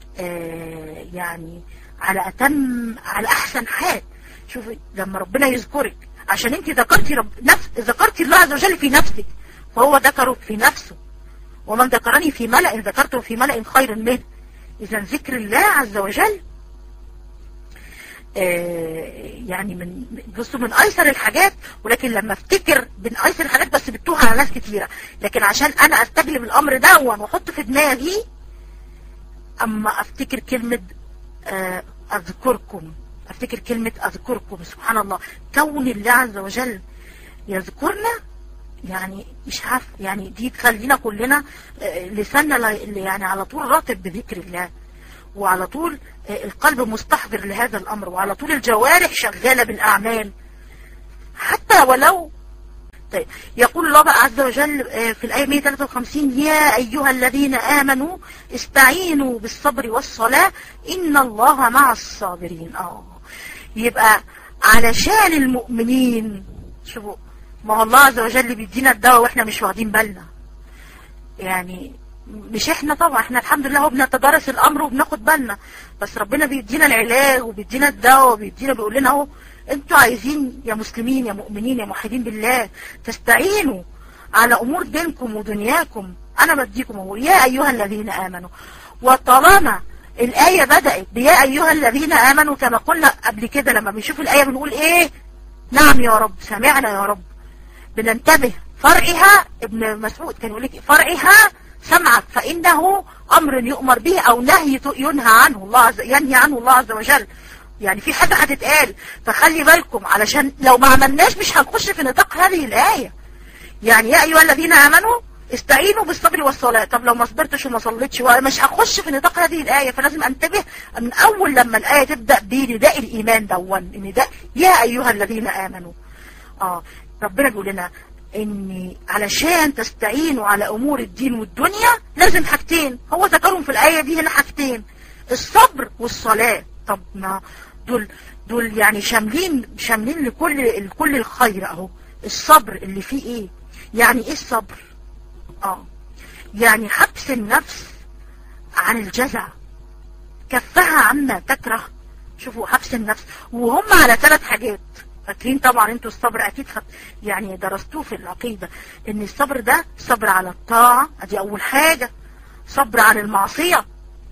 آه يعني على أتم على أحسن حال شوفي لما ربنا يذكرك عشان انت ذكرتي رب نفس ذكرتي الله عز وجل في نفسك فهو ذكره في نفسه ومن ذكرني في ملأ ذكرته في ملأ خير منه إذا ذكر الله عز وجل آه يعني من بصوا من ايسر الحاجات ولكن لما افتكر من ايسر الحاجات بس بتوه على ناس كتيرة لكن عشان انا استجلب الامر ده واحط في دماغي اما افتكر كلمة آه اذكركم افتكر كلمة اذكركم سبحان الله كون الله عز وجل يذكرنا يعني مش عارف يعني دي تخلينا كلنا آه لساننا يعني على طول راتب بذكر الله وعلى طول القلب مستحضر لهذا الأمر وعلى طول الجوارح شغالة بالأعمال حتى ولو طيب يقول الله بقى عز وجل في الآية 153 يا أيها الذين آمنوا استعينوا بالصبر والصلاة إن الله مع الصابرين آه يبقى علشان المؤمنين شوفوا ما هو الله عز وجل بيدينا الدواء واحنا مش واخدين بالنا يعني مش احنا طبعا احنا الحمد لله هو بنتدارس الامر وبناخد بالنا بس ربنا بيدينا العلاج وبيدينا الدواء وبيدينا بيقول لنا اهو انتوا عايزين يا مسلمين يا مؤمنين يا موحدين بالله تستعينوا على امور دينكم ودنياكم انا بديكم اهو يا ايها الذين امنوا وطالما الايه بدات بيا ايها الذين امنوا كما قلنا قبل كده لما بنشوف الايه بنقول ايه نعم يا رب سمعنا يا رب بننتبه فرعها ابن مسعود كان يقول لك فرعها سمعك فإنه أمر يؤمر به أو نهي ينهى عنه الله عز ينهي عنه الله عز وجل يعني في حاجة هتتقال فخلي بالكم علشان لو ما عملناش مش هنخش في نطاق هذه الآية يعني يا أيها الذين آمنوا استعينوا بالصبر والصلاة طب لو ما صبرتش وما صليتش مش هخش في نطاق هذه الآية فلازم انتبه من أول لما الآية تبدأ بنداء الإيمان دون نداء يا أيها الذين آمنوا آه ربنا بيقول لنا ان علشان تستعينوا على امور الدين والدنيا لازم حاجتين هو ذكرهم في الايه دي هنا حاجتين الصبر والصلاه طب ما دول دول يعني شاملين شاملين لكل لكل الخير اهو الصبر اللي فيه ايه يعني ايه الصبر اه يعني حبس النفس عن الجزع كفها عما تكره شوفوا حبس النفس وهم على ثلاث حاجات فاكرين طبعا انتوا الصبر اكيد خط يعني درستوه في العقيدة ان الصبر ده صبر على الطاعة ادي اول حاجة صبر عن المعصية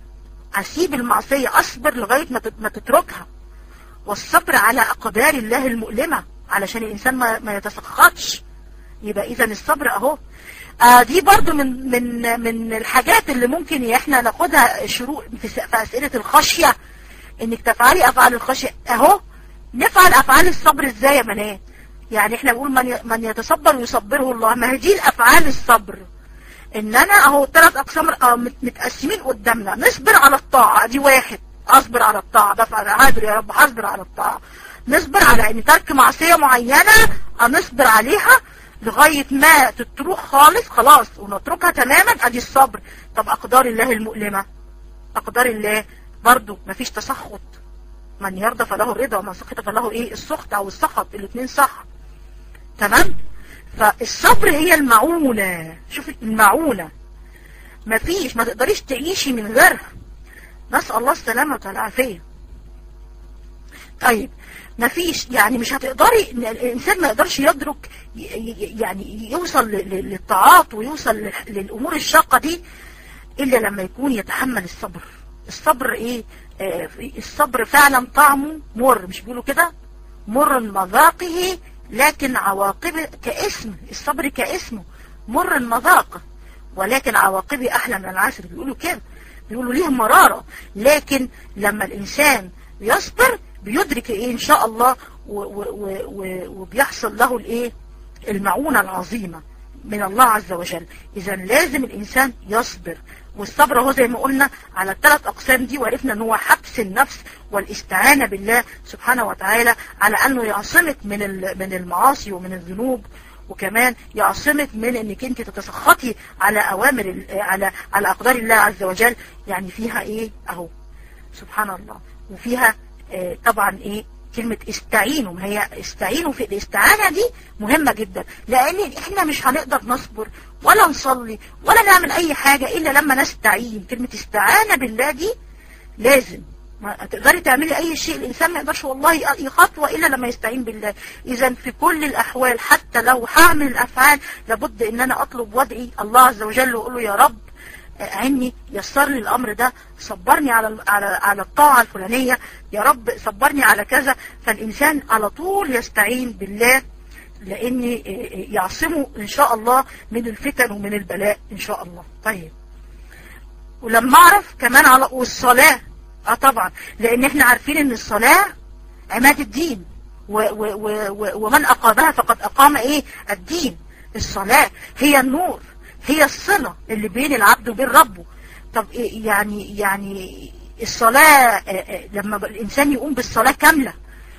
اسيب المعصية اصبر لغاية ما تتركها والصبر على اقدار الله المؤلمة علشان الانسان ما, ما يتسخطش يبقى اذا الصبر اهو آه دي برضو من من من الحاجات اللي ممكن احنا ناخدها شروق في, في اسئلة الخشية انك تفعلي افعال الخشية اهو نفعل افعال الصبر ازاي يا بنات يعني احنا بنقول من من يتصبر يصبره الله ما هي دي الافعال الصبر ان انا اهو ثلاث اقسام متقسمين قدامنا نصبر على الطاعة دي واحد اصبر على الطاعة بفعل قادر يا رب هصبر على الطاعة نصبر على ان ترك معصية معينة هنصبر عليها لغاية ما تتروح خالص خلاص ونتركها تماما ادي الصبر طب اقدار الله المؤلمة اقدار الله برضو مفيش تسخط من يرضى فله الرضا ومن سخط فله ايه السخط او السخط الاثنين صح تمام فالصبر هي المعونة شوف المعونة مفيش ما تقدريش تعيشي من غيرها نسأل الله السلامة والعافية طيب مفيش يعني مش هتقدري الانسان ما يقدرش يدرك يعني يوصل للطاعات ويوصل للامور الشاقة دي الا لما يكون يتحمل الصبر الصبر ايه آه الصبر فعلا طعمه مر مش بيقولوا كده مر مذاقه لكن عواقبه كاسم الصبر كاسمه مر المذاق ولكن عواقبه احلى من العسل بيقولوا كده بيقولوا ليه مرارة لكن لما الانسان يصبر بيدرك ايه ان شاء الله وبيحصل له الايه المعونة العظيمة من الله عز وجل اذا لازم الانسان يصبر والصبر هو زي ما قلنا على الثلاث اقسام دي وعرفنا ان هو حبس النفس والاستعانة بالله سبحانه وتعالى على انه يعصمك من من المعاصي ومن الذنوب وكمان يعصمك من انك انت تتسخطي على اوامر على على اقدار الله عز وجل يعني فيها ايه اهو سبحان الله وفيها آه طبعا ايه كلمة استعينوا ما هي استعينوا في الاستعانة دي مهمة جدا لان احنا مش هنقدر نصبر ولا نصلي ولا نعمل اي حاجة الا لما نستعين كلمة استعانة بالله دي لازم ما تقدري تعملي اي شيء الانسان ما يقدرش والله خطوة الا لما يستعين بالله اذا في كل الاحوال حتى لو هعمل الافعال لابد ان انا اطلب وادعي الله عز وجل واقول له يا رب عني يسر لي الامر ده صبرني على على على الطاعه الفلانيه يا رب صبرني على كذا فالانسان على طول يستعين بالله لان يعصمه ان شاء الله من الفتن ومن البلاء ان شاء الله طيب ولما اعرف كمان على والصلاه اه طبعا لان احنا عارفين ان الصلاه عماد الدين و و و ومن اقامها فقد اقام ايه الدين الصلاه هي النور هي الصلة اللي بين العبد وبين ربه طب إيه يعني يعني الصلاة لما الإنسان يقوم بالصلاة كاملة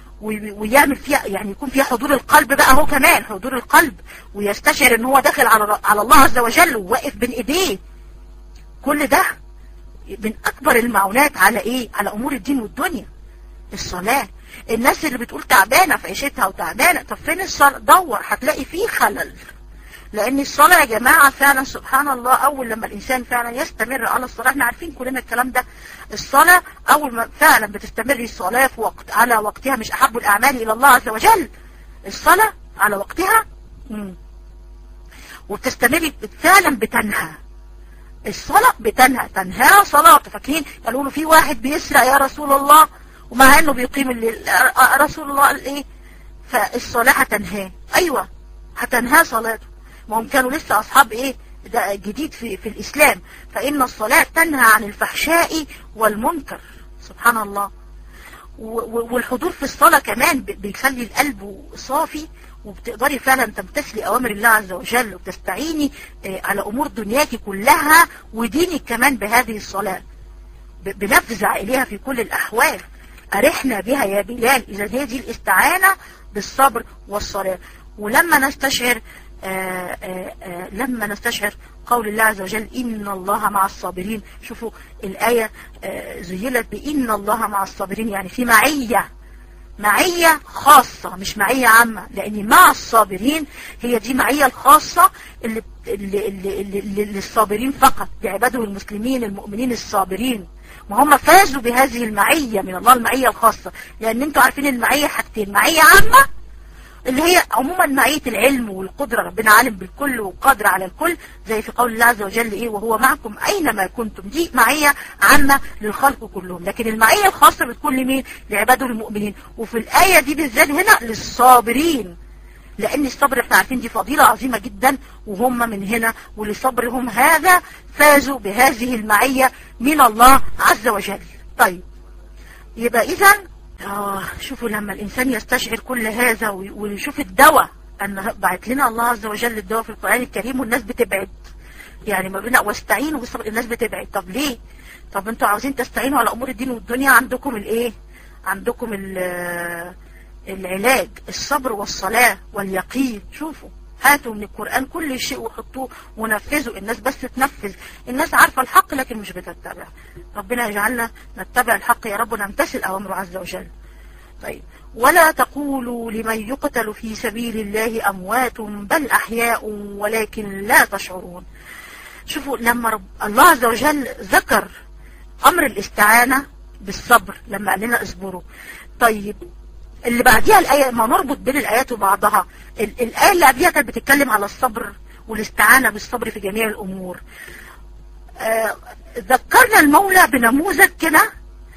ويعمل فيها يعني يكون فيها حضور القلب بقى هو كمان حضور القلب ويستشعر ان هو داخل على على الله عز وجل وواقف بين ايديه كل ده من اكبر المعونات على ايه على امور الدين والدنيا الصلاة الناس اللي بتقول تعبانة في عيشتها وتعبانة طب فين الصلاة دور هتلاقي فيه خلل لان الصلاة يا جماعة فعلا سبحان الله اول لما الانسان فعلا يستمر على الصلاة احنا عارفين كلنا الكلام ده الصلاة اول ما فعلا بتستمر الصلاة في وقت على وقتها مش احب الاعمال الى الله عز وجل الصلاة على وقتها مم. وبتستمر فعلا بتنهى الصلاة بتنهى تنهى صلاة فاكرين قالوا له في واحد بيسرق يا رسول الله ومع انه بيقيم الليل رسول الله قال ايه فالصلاة هتنهاه ايوه هتنهى صلاته ما هم كانوا لسه أصحاب إيه ده جديد في, في الإسلام فإن الصلاة تنهى عن الفحشاء والمنكر سبحان الله والحضور في الصلاة كمان بيخلي القلب صافي وبتقدري فعلا تمتثلي أوامر الله عز وجل وتستعيني على أمور دنياك كلها ودينك كمان بهذه الصلاة بنفزع إليها في كل الأحوال أرحنا بها يا بلال إذا هي دي الاستعانة بالصبر والصلاة ولما نستشعر آآ آآ لما نستشعر قول الله عز وجل إن الله مع الصابرين شوفوا الآية زيلت بإن الله مع الصابرين يعني في معية معية خاصة مش معية عامة لأن مع الصابرين هي دي معية الخاصة اللي, اللي, اللي, اللي للصابرين فقط بعباده المسلمين المؤمنين الصابرين وهم فازوا بهذه المعية من الله المعية الخاصة لأن انتوا عارفين المعية حاجتين معية عامة اللي هي عموما معية العلم والقدرة ربنا عالم بالكل وقادر على الكل زي في قول الله عز وجل ايه وهو معكم اينما كنتم دي معية عامة للخلق كلهم لكن المعية الخاصة بتكون لمين لعباده المؤمنين وفي الآية دي بالذات هنا للصابرين لأن الصبر احنا عارفين دي فضيلة عظيمة جدا وهم من هنا ولصبرهم هذا فازوا بهذه المعية من الله عز وجل طيب يبقى إذا آه شوفوا لما الإنسان يستشعر كل هذا ويشوف الدواء أن بعت لنا الله عز وجل الدواء في القرآن الكريم والناس بتبعد يعني ما بين واستعينوا بالصبر الناس بتبعد طب ليه طب انتوا عاوزين تستعينوا على امور الدين والدنيا عندكم الايه عندكم العلاج الصبر والصلاة واليقين شوفوا هاتوا من القرآن كل شيء وحطوه ونفذوا الناس بس تنفذ الناس عارفة الحق لكن مش بتتبع ربنا يجعلنا نتبع الحق يا رب ونمتثل أوامره عز وجل طيب ولا تقولوا لمن يقتل في سبيل الله أموات بل أحياء ولكن لا تشعرون شوفوا لما رب الله عز وجل ذكر أمر الاستعانة بالصبر لما قال لنا اصبروا طيب اللي بعديها الآية ما نربط بين الآيات وبعضها الآية اللي قبلها كانت بتتكلم على الصبر والاستعانة بالصبر في جميع الأمور آه ذكرنا المولى بنموذج كده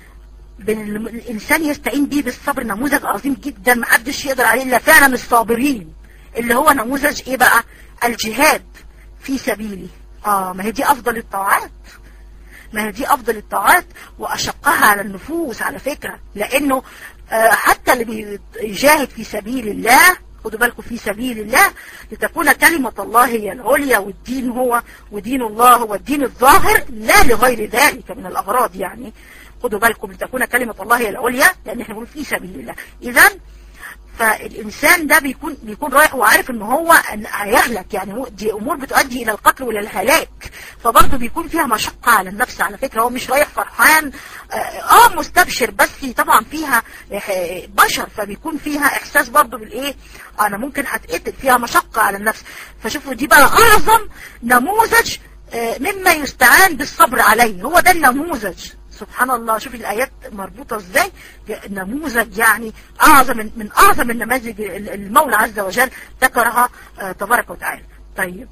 الإنسان يستعين بيه بالصبر نموذج عظيم جدا ما حدش يقدر عليه إلا فعلا الصابرين اللي هو نموذج إيه بقى الجهاد في سبيله آه ما هي دي أفضل الطاعات ما هي دي أفضل الطاعات وأشقها على النفوس على فكرة لأنه آه حتى اللي بيجاهد في سبيل الله خدوا بالكم في سبيل الله لتكون كلمة الله هي العليا والدين هو ودين الله هو الدين الظاهر لا لغير ذلك من الأغراض يعني خدوا بالكم لتكون كلمة الله هي العليا لأن احنا بنقول في سبيل الله إذا فالإنسان ده بيكون بيكون رايح وعارف ان هو هيهلك يعني دي أمور بتؤدي إلى القتل وإلى الهلاك فبرضه بيكون فيها مشقة على النفس على فكرة هو مش رايح فرحان اه مستبشر بس طبعا فيها بشر فبيكون فيها إحساس برضه بالإيه أنا ممكن هتقتل فيها مشقة على النفس فشوفوا دي بقى أعظم نموذج مما يستعان بالصبر عليه هو ده النموذج سبحان الله شوف الآيات مربوطة ازاي نموذج يعني أعظم من, من أعظم النماذج المولى عز وجل ذكرها تبارك وتعالى طيب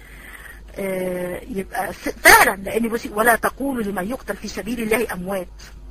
آه يبقى فعلا لأن بصي ولا تقولوا لمن يقتل في سبيل الله أموات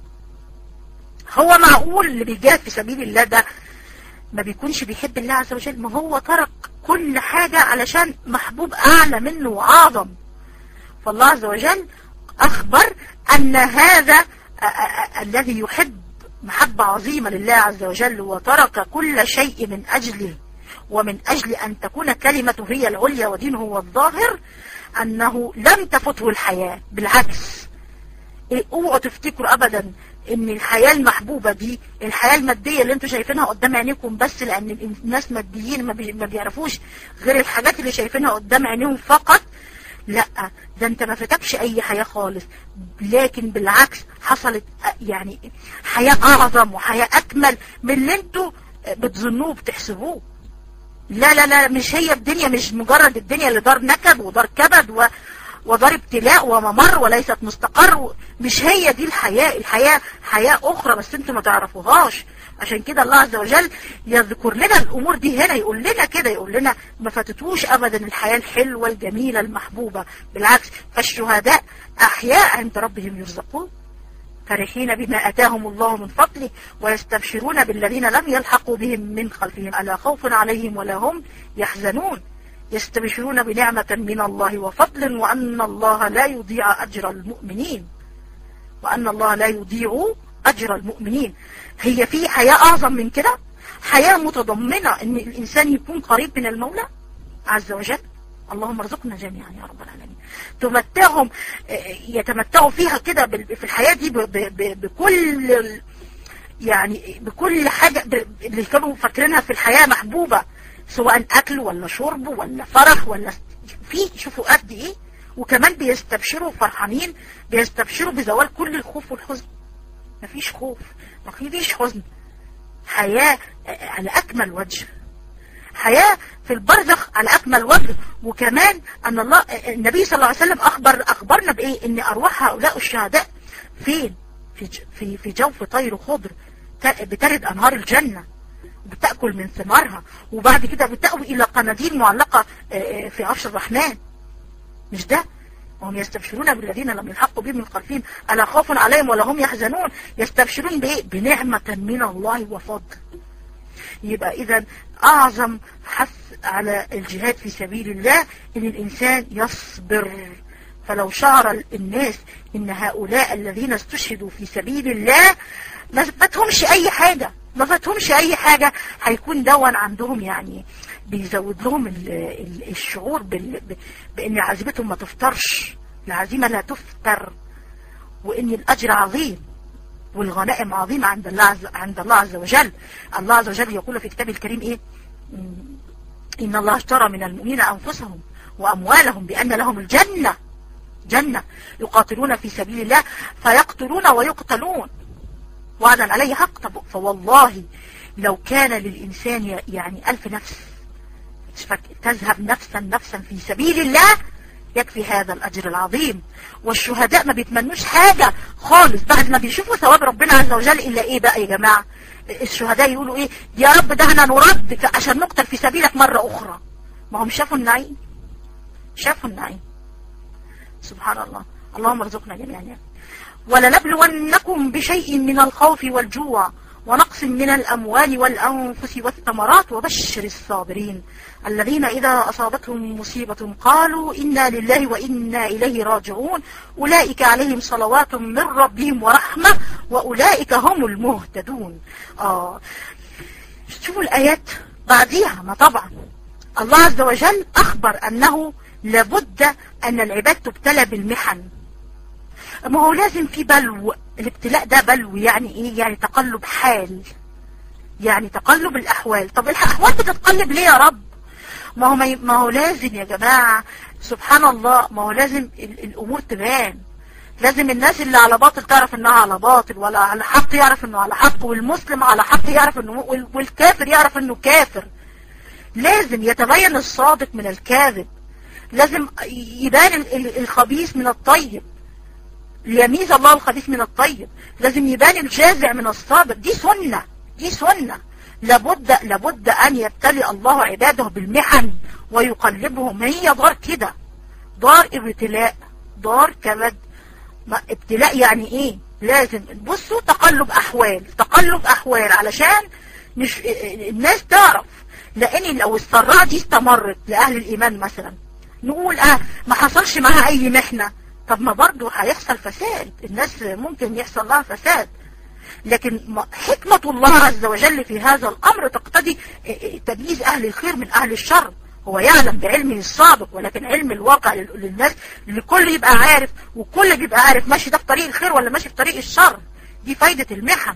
هو معقول اللي بيجاهد في سبيل الله ده ما بيكونش بيحب الله عز وجل ما هو ترك كل حاجة علشان محبوب أعلى منه وأعظم فالله عز وجل أخبر أن هذا الذي يحب محبة عظيمة لله عز وجل وترك كل شيء من أجله ومن أجل أن تكون كلمته هي العليا ودينه هو الظاهر أنه لم تفته الحياة بالعكس اوعوا تفتكروا أبدا ان الحياة المحبوبة دي الحياة المادية اللي انتوا شايفينها قدام عينيكم بس لان الناس ماديين ما بيعرفوش غير الحاجات اللي شايفينها قدام عينيهم فقط لا ده انت ما فاتكش اي حياة خالص لكن بالعكس حصلت يعني حياة اعظم وحياة اكمل من اللي انتوا بتظنوه بتحسبوه لا لا لا مش هي الدنيا مش مجرد الدنيا اللي دار نكد ودار كبد و ودار ابتلاء وممر وليست مستقر مش هي دي الحياة الحياة حياة اخرى بس انتوا ما تعرفوهاش عشان كده الله عز وجل يذكر لنا الامور دي هنا يقول لنا كده يقول لنا ما فاتتوش ابدا الحياة الحلوة الجميلة المحبوبة بالعكس فالشهداء احياء عند ربهم يرزقون فرحين بما اتاهم الله من فضله ويستبشرون بالذين لم يلحقوا بهم من خلفهم الا خوف عليهم ولا هم يحزنون يستبشرون بنعمة من الله وفضل وأن الله لا يضيع أجر المؤمنين وأن الله لا يضيع أجر المؤمنين هي في حياة أعظم من كده حياة متضمنة أن الإنسان يكون قريب من المولى عز وجل اللهم ارزقنا جميعا يا رب العالمين تمتعهم يتمتعوا فيها كده في الحياة دي بكل يعني بكل حاجة اللي كانوا فاكرينها في الحياة محبوبة سواء أكل ولا شرب ولا فرح ولا في شوفوا قد إيه وكمان بيستبشروا فرحانين بيستبشروا بزوال كل الخوف والحزن مفيش خوف مفيش حزن حياة على أكمل وجه حياة في البرزخ على أكمل وجه وكمان أن الله النبي صلى الله عليه وسلم أخبر أخبرنا بإيه إن أرواح هؤلاء الشهداء فين في في في جوف طير خضر بترد أنهار الجنة بتأكل من ثمارها وبعد كده بتأوي إلى قناديل معلقة في عرش الرحمن مش ده وهم يستبشرون بالذين لم يلحقوا بهم من خلفهم ألا خوف عليهم ولا هم يحزنون يستبشرون بإيه بنعمة من الله وفضل يبقى إذا أعظم حث على الجهاد في سبيل الله إن الإنسان يصبر فلو شعر الناس إن هؤلاء الذين استشهدوا في سبيل الله ما فاتهمش أي حاجة ما فاتهمش أي حاجة هيكون دون عندهم يعني بيزود لهم ال- ال- الشعور بال- ب- بان عزيمتهم ما تفطرش العزيمة لا تفتر وان الاجر عظيم والغنائم عظيمة عند الله عز, عند الله عز وجل الله عز وجل يقول في كتابه الكريم ايه مم، ان الله اشترى من المؤمنين انفسهم واموالهم بان لهم الجنة جنة يقاتلون في سبيل الله فيقتلون ويقتلون وعدا عليه حق طب فوالله لو كان للإنسان ي- يعني ألف نفس فك- تذهب نفسا نفسا في سبيل الله يكفي هذا الأجر العظيم والشهداء ما بيتمنوش حاجة خالص بعد ما بيشوفوا ثواب ربنا عز وجل إلا إيه بقى يا جماعة الشهداء يقولوا إيه يا رب ده احنا نرد ك- عشان نقتل في سبيلك مرة أخرى ما هم شافوا النعيم شافوا النعيم سبحان الله اللهم ارزقنا جميعا يا رب. ولنبلونكم بشيء من الخوف والجوع ونقص من الأموال والأنفس والثمرات وبشر الصابرين الذين إذا أصابتهم مصيبة قالوا إنا لله وإنا إليه راجعون أولئك عليهم صلوات من ربهم ورحمة وأولئك هم المهتدون آه شوفوا الآيات بعديها ما طبعا الله عز وجل أخبر أنه لابد أن العباد تبتلى بالمحن ما هو لازم في بلو الابتلاء ده بلو يعني ايه يعني تقلب حال يعني تقلب الاحوال طب الاحوال بتتقلب ليه يا رب ما هو ما, ما هو لازم يا جماعة سبحان الله ما هو لازم ال- الامور تبان لازم الناس اللي على باطل تعرف انها على باطل ولا على حق يعرف انه على حق والمسلم على حق يعرف انه وال- والكافر يعرف انه كافر لازم يتبين الصادق من الكاذب لازم يبان ال- ال- الخبيث من الطيب ليميز الله الخبيث من الطيب لازم يبان الجازع من الصابر دي سنة دي سنة لابد لابد أن يبتلي الله عباده بالمحن ويقلبهم هي دار كده دار ابتلاء دار كبد ما ابتلاء يعني ايه لازم بصوا تقلب احوال تقلب احوال علشان مش الناس تعرف لان لو السراء دي استمرت لاهل الايمان مثلا نقول اه ما حصلش معاها اي محنة طب ما برضه هيحصل فساد الناس ممكن يحصل لها فساد لكن ما- حكمة الله عز وجل في هذا الأمر تقتضي اه، اه، تمييز أهل الخير من أهل الشر هو يعلم بعلمه السابق ولكن علم الواقع لل- للناس الكل يبقى عارف وكل بيبقى عارف ماشي ده في طريق الخير ولا ماشي في طريق الشر دي فايدة المحن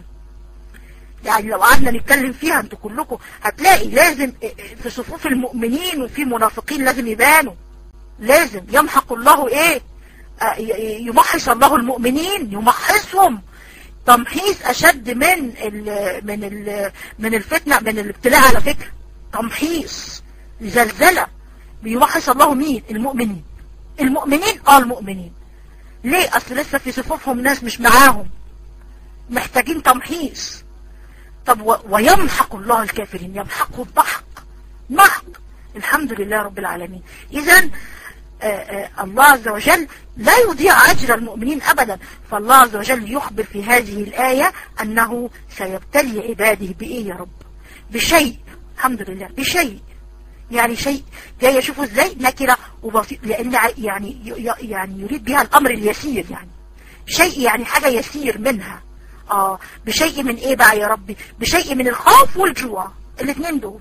يعني لو قعدنا نتكلم فيها انتوا كلكم هتلاقي لازم اه، اه، في صفوف المؤمنين وفي منافقين لازم يبانوا لازم يمحق الله ايه آه، ي- ي- يمحص الله المؤمنين يمحصهم تمحيص اشد من ال من ال من الفتنة من الابتلاء على فكرة تمحيص زلزلة بيمحص الله مين المؤمنين المؤمنين اه المؤمنين ليه اصل لسه في صفوفهم ناس مش معاهم محتاجين تمحيص طب و- ويمحق الله الكافرين يمحقه بمحق محق الحمد لله رب العالمين اذا آه، آه، الله عز وجل لا يضيع أجر المؤمنين أبدا فالله عز وجل يخبر في هذه الآية أنه سيبتلي عباده بإيه يا رب بشيء الحمد لله بشيء يعني شيء جاي يشوفه ازاي نكرة وبسيط لأن ع- يعني ي- ي- يعني يريد بها الأمر اليسير يعني شيء يعني حاجة يسير منها آه بشيء من إيه بقى يا ربي بشيء من الخوف والجوع الاثنين دول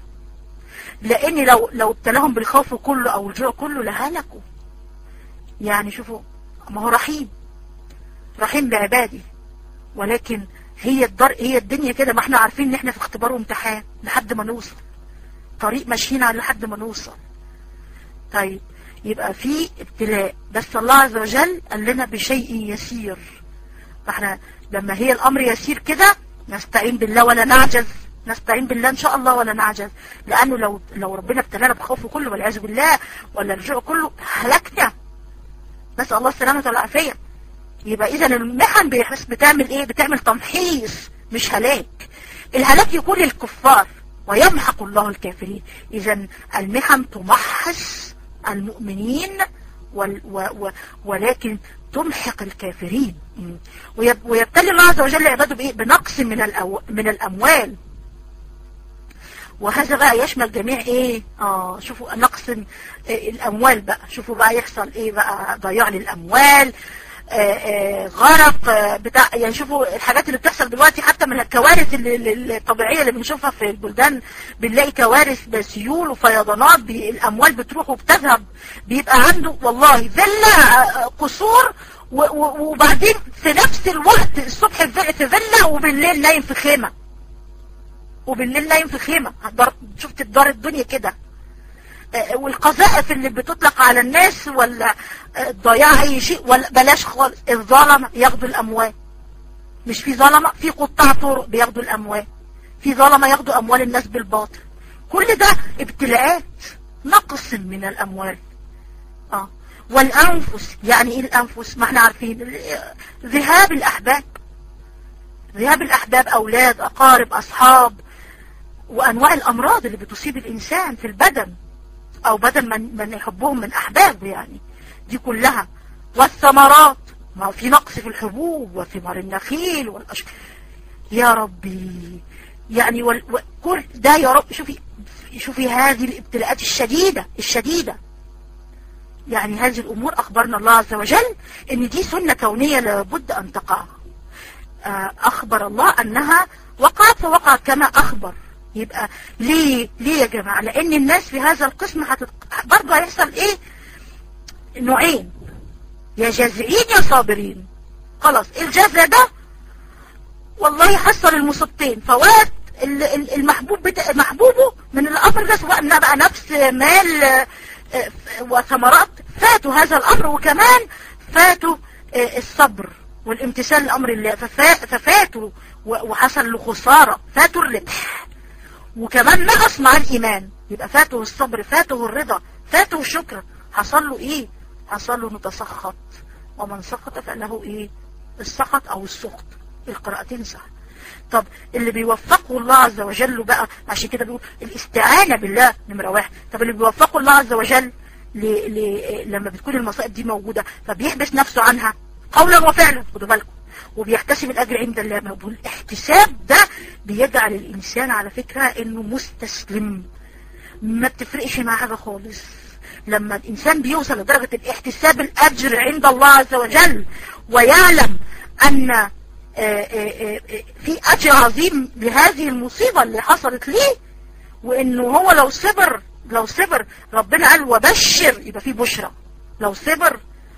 لان لو لو ابتلاهم بالخوف كله او الجوع كله لهلكوا يعني شوفوا ما هو رحيم رحيم بعباده ولكن هي الدار هي الدنيا كده ما احنا عارفين ان احنا في اختبار وامتحان لحد ما نوصل طريق ماشيين على لحد ما نوصل طيب يبقى في ابتلاء بس الله عز وجل قال لنا بشيء يسير فاحنا لما هي الامر يسير كده نستعين بالله ولا نعجز نستعين بالله ان شاء الله ولا نعجز لانه لو لو ربنا ابتلانا بخوف كله والعياذ بالله ولا الجوع كله هلكنا نسال الله السلامه والعافيه يبقى اذا المحن بيحس بتعمل ايه بتعمل تمحيص مش هلاك الهلاك يكون للكفار ويمحق الله الكافرين اذا المحن تمحص المؤمنين وال و و ولكن تمحق الكافرين م. ويب ويبتلي الله عز وجل عباده بايه بنقص من الأو من الاموال وهذا بقى يشمل جميع ايه اه شوفوا نقص إيه الاموال بقى شوفوا بقى يحصل ايه بقى ضياع للاموال آه، آه، غرق آه، بتاع يعني شوفوا الحاجات اللي بتحصل دلوقتي حتى من الكوارث اللي- اللي- الطبيعية اللي بنشوفها في البلدان بنلاقي كوارث بسيول وفيضانات بي- الأموال بتروح وبتذهب بيبقى عنده والله فيلا آه، قصور و- و- وبعدين في نفس الوقت الصبح في في فيلا وبالليل نايم في خيمة وبالليل نايم في خيمة دار- شفت دار الدنيا كده آه، والقذائف اللي بتطلق على الناس ولا آه، ضياع اي شيء ولا بلاش خالص الظلمة ياخدوا الاموال مش في ظلمة في قطاع طرق بياخدوا الاموال في ظلمة ياخدوا اموال الناس بالباطل كل ده ابتلاءات نقص من الاموال اه والانفس يعني ايه الانفس ما احنا عارفين ال- ذهاب الاحباب ذهاب الاحباب اولاد اقارب اصحاب وانواع الامراض اللي بتصيب الانسان في البدن او بدل من, من يحبهم من احبابه يعني دي كلها والثمرات ما هو في نقص في الحبوب وثمار النخيل والأش... يا ربي يعني وال... وكل ده يا رب شوفي شوفي هذه الابتلاءات الشديدة الشديدة يعني هذه الامور اخبرنا الله عز وجل ان دي سنة كونية لابد ان تقع آه، اخبر الله انها وقعت فوقعت كما اخبر يبقى ليه ليه يا جماعة لان الناس في هذا القسم هتت... برضه هيحصل ايه نوعين يا جازعين يا صابرين خلاص الجزع ده والله حصل المصيبتين فوات ال- ال- المحبوب بتا... محبوبه من الامر ده سواء إنها بقى نفس مال آه، آه، وثمرات فاتوا هذا الامر وكمان فاتوا آه، الصبر والامتثال لامر الله ففا... ففاتوا و- وحصل له خسارة فاتوا الربح وكمان نقص مع الايمان يبقى فاته الصبر فاته الرضا فاته الشكر حصل له ايه حصل له انه تسخط ومن سخط فانه ايه السخط او السخط القراءتين صح طب اللي بيوفقه الله عز وجل بقى عشان كده بيقول الاستعانة بالله نمرة واحد طب اللي بيوفقه الله عز وجل ل... ل... لما بتكون المصائب دي موجودة فبيحبس نفسه عنها قولا وفعلا خدوا بالكم وبيحتسب الأجر عند الله ما هو الاحتساب ده بيجعل الإنسان على فكرة إنه مستسلم ما بتفرقش معاه حاجة خالص لما الإنسان بيوصل لدرجة الاحتساب الأجر عند الله عز وجل ويعلم أن آه، آه، آه، في أجر عظيم لهذه المصيبة اللي حصلت ليه وإنه هو لو صبر لو صبر ربنا قال وبشر يبقى في بشرى لو صبر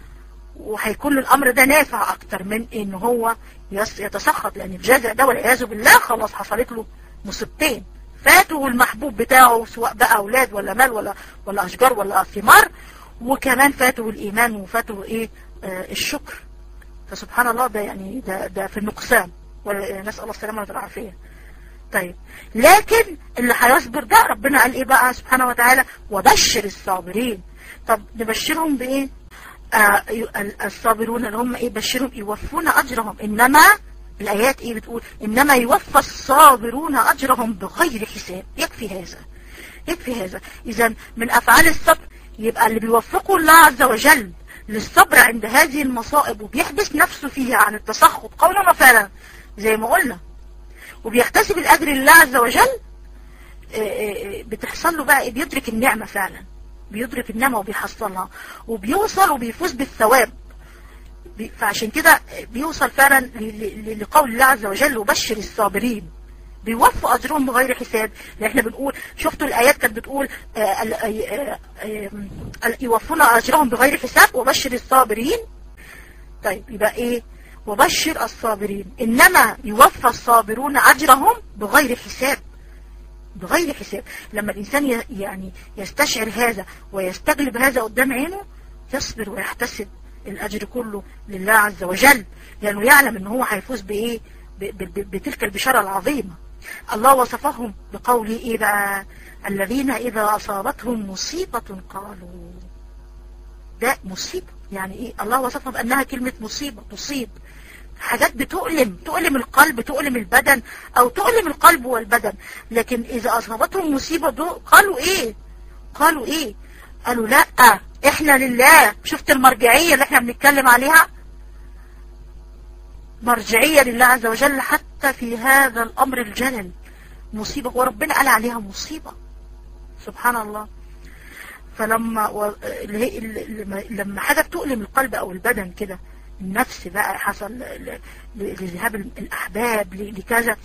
وهيكون الامر ده نافع اكتر من ان هو يس- يتسخط لان الجزع ده والعياذ بالله خلاص حصلت له مصيبتين فاتوا المحبوب بتاعه سواء بقى اولاد ولا مال ولا ولا اشجار ولا ثمار وكمان فاتوا الايمان وفاتوا ايه آه الشكر فسبحان الله ده يعني ده ده في النقصان ونسال الله السلامه والعافيه طيب لكن اللي هيصبر ده ربنا قال ايه بقى سبحانه وتعالى وبشر الصابرين طب نبشرهم بايه آه ال- الصابرون اللي هم ايه بشرهم يوفون اجرهم انما الايات ايه بتقول انما يوفى الصابرون اجرهم بغير حساب يكفي هذا يكفي هذا اذا من افعال الصبر يبقى اللي بيوفقه الله عز وجل للصبر عند هذه المصائب وبيحبس نفسه فيها عن التسخط قولا وفعلا زي ما قلنا وبيحتسب الاجر لله عز وجل آه، آه، آه، بتحصل له بقى إيه؟ بيدرك النعمة فعلا بيدرك النعمة وبيحصلها وبيوصل وبيفوز بالثواب بي- فعشان كده بيوصل فعلا ل- ل- لقول الله عز وجل وبشر الصابرين بيوفوا اجرهم بغير حساب لان احنا بنقول شفتوا الايات كانت بتقول آه، ال- آه، آه، آه، يوفون اجرهم بغير حساب وبشر الصابرين طيب يبقى ايه وبشر الصابرين انما يوفى الصابرون اجرهم بغير حساب بغير حساب لما الإنسان ي- يعني يستشعر هذا ويستجلب هذا قدام عينه يصبر ويحتسب الأجر كله لله عز وجل لأنه يعلم أنه هو هيفوز بإيه ب- ب- ب- بتلك البشارة العظيمة الله وصفهم بقوله إيه بقى الذين إذا أصابتهم مصيبة قالوا ده مصيبة يعني إيه الله وصفها بأنها كلمة مصيبة تصيب حاجات بتؤلم تؤلم القلب تؤلم البدن او تؤلم القلب والبدن لكن اذا اصابتهم مصيبة دو قالوا ايه قالوا ايه قالوا لا احنا لله شفت المرجعية اللي احنا بنتكلم عليها مرجعية لله عز وجل حتى في هذا الامر الجلل مصيبة وربنا قال عليها مصيبة سبحان الله فلما و... اللي هي- اللي- لما- لما حاجة بتؤلم القلب او البدن كده النفس بقى حصل لذهاب الأحباب لكذا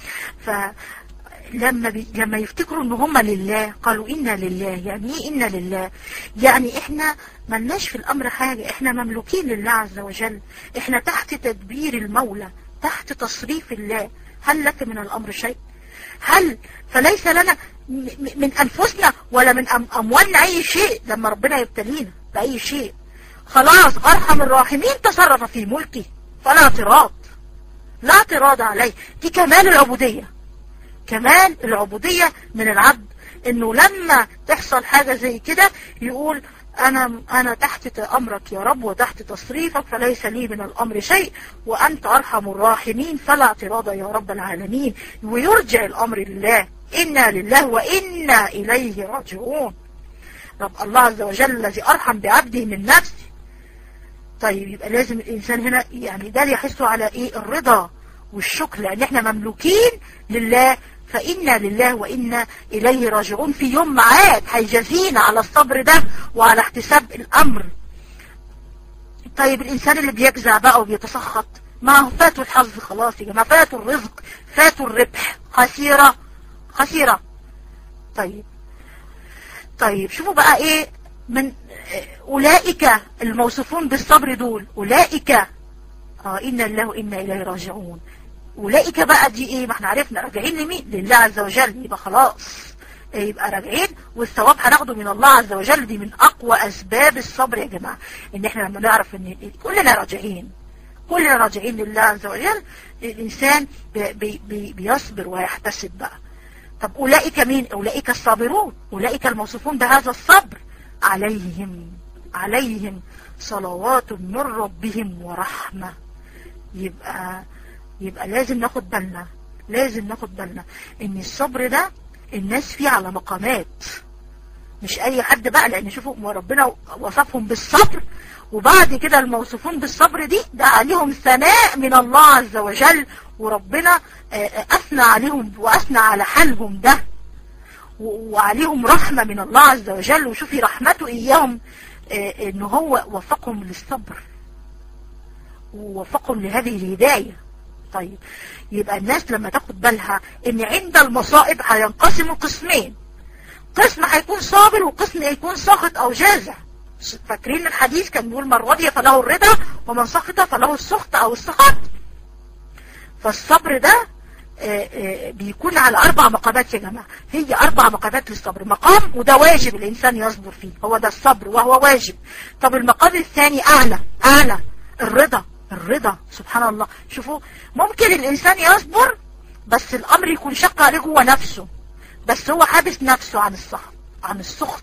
فلما بي لما يفتكروا ان هم لله قالوا إنا لله يعني ايه إنا لله يعني احنا ملناش في الأمر حاجة احنا مملوكين لله عز وجل احنا تحت تدبير المولى تحت تصريف الله هل لك من الأمر شيء هل فليس لنا من أنفسنا ولا من أموالنا أي شيء لما ربنا يبتلينا بأي شيء خلاص أرحم الراحمين تصرف في ملكه فلا اعتراض لا اعتراض عليه دي كمال العبودية كمال العبودية من العبد انه لما تحصل حاجة زي كده يقول أنا, أنا تحت أمرك يا رب وتحت تصريفك فليس لي من الأمر شيء وأنت أرحم الراحمين فلا اعتراض يا رب العالمين ويرجع الأمر لله إنا لله وإنا إليه راجعون رب الله عز وجل الذي أرحم بعبده من نفسه طيب يبقى لازم الإنسان هنا يعني ده يحسه على إيه الرضا والشكر لأن احنا مملوكين لله فإنا لله وإنا إليه راجعون في يوم معاد هيجازينا على الصبر ده وعلى احتساب الأمر طيب الإنسان اللي بيجزع بقى وبيتسخط ما هو فاتوا الحظ خلاص يا جماعة فاتوا الرزق فاتوا الربح خسيرة خسيرة طيب طيب شوفوا بقى ايه من أولئك الموصوفون بالصبر دول أولئك آه إنا الله وإنا إليه راجعون أولئك بقى دي إيه ما احنا عرفنا راجعين لمين لله عز وجل يبقى خلاص يبقى راجعين والثواب هناخده من الله عز وجل دي من أقوى أسباب الصبر يا جماعة إن احنا لما نعرف إن كلنا راجعين كلنا راجعين لله عز وجل الإنسان بي بي بيصبر ويحتسب بقى طب أولئك مين أولئك الصابرون أولئك الموصوفون بهذا الصبر عليهم عليهم صلوات من ربهم ورحمة يبقى يبقى لازم ناخد بالنا لازم ناخد بالنا ان الصبر ده الناس فيه على مقامات مش اي حد بقى لان شوفوا ربنا وصفهم بالصبر وبعد كده الموصوفون بالصبر دي ده عليهم ثناء من الله عز وجل وربنا اثنى عليهم واثنى على حالهم ده وعليهم رحمة من الله عز وجل وشوفي رحمته اياهم ان هو وفقهم للصبر ووفقهم لهذه الهداية طيب يبقى الناس لما تاخد بالها ان عند المصائب هينقسموا قسمين قسم هيكون صابر وقسم هيكون ساخط او جازع فاكرين الحديث كان بيقول من رضي فله الرضا ومن سخط فله السخط او السخط فالصبر ده آآ آآ بيكون على اربع مقامات يا جماعة هي اربع مقامات للصبر مقام وده واجب الانسان يصبر فيه هو ده الصبر وهو واجب طب المقام الثاني اعلى اعلى الرضا الرضا سبحان الله شوفوا ممكن الانسان يصبر بس الامر يكون شق عليه جوه نفسه بس هو حابس نفسه عن السخط عن السخط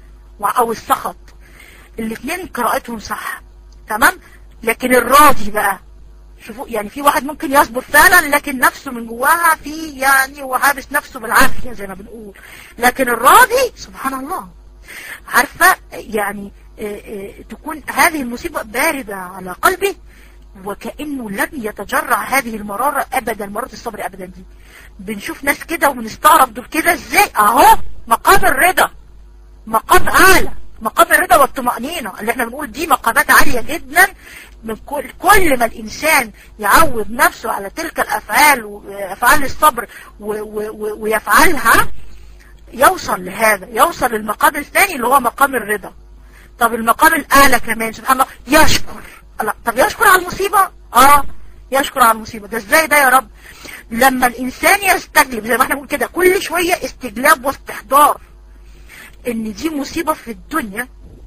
او السخط الاثنين قراءتهم صح تمام لكن الراضي بقى شوفوا يعني في واحد ممكن يصبر فعلا لكن نفسه من جواها في يعني وحابس نفسه بالعافية زي ما بنقول لكن الراضي سبحان الله عارفة يعني اه اه تكون هذه المصيبة باردة على قلبه وكأنه لم يتجرع هذه المرارة أبدا مرارة الصبر أبدا دي بنشوف ناس كده وبنستغرب دول كده ازاي اهو مقام الرضا مقام أعلى مقام الرضا والطمأنينة اللي احنا بنقول دي مقامات عالية جدا من كل, كل ما الإنسان يعود نفسه على تلك الأفعال وأفعال الصبر و و ويفعلها يوصل لهذا يوصل للمقام الثاني اللي هو مقام الرضا طب المقام الأعلى كمان سبحان الله يشكر الله طب يشكر على المصيبة اه يشكر على المصيبة ده ازاي ده يا رب لما الإنسان يستجلب زي ما احنا بنقول كده كل شوية استجلاب واستحضار ان دي مصيبة في الدنيا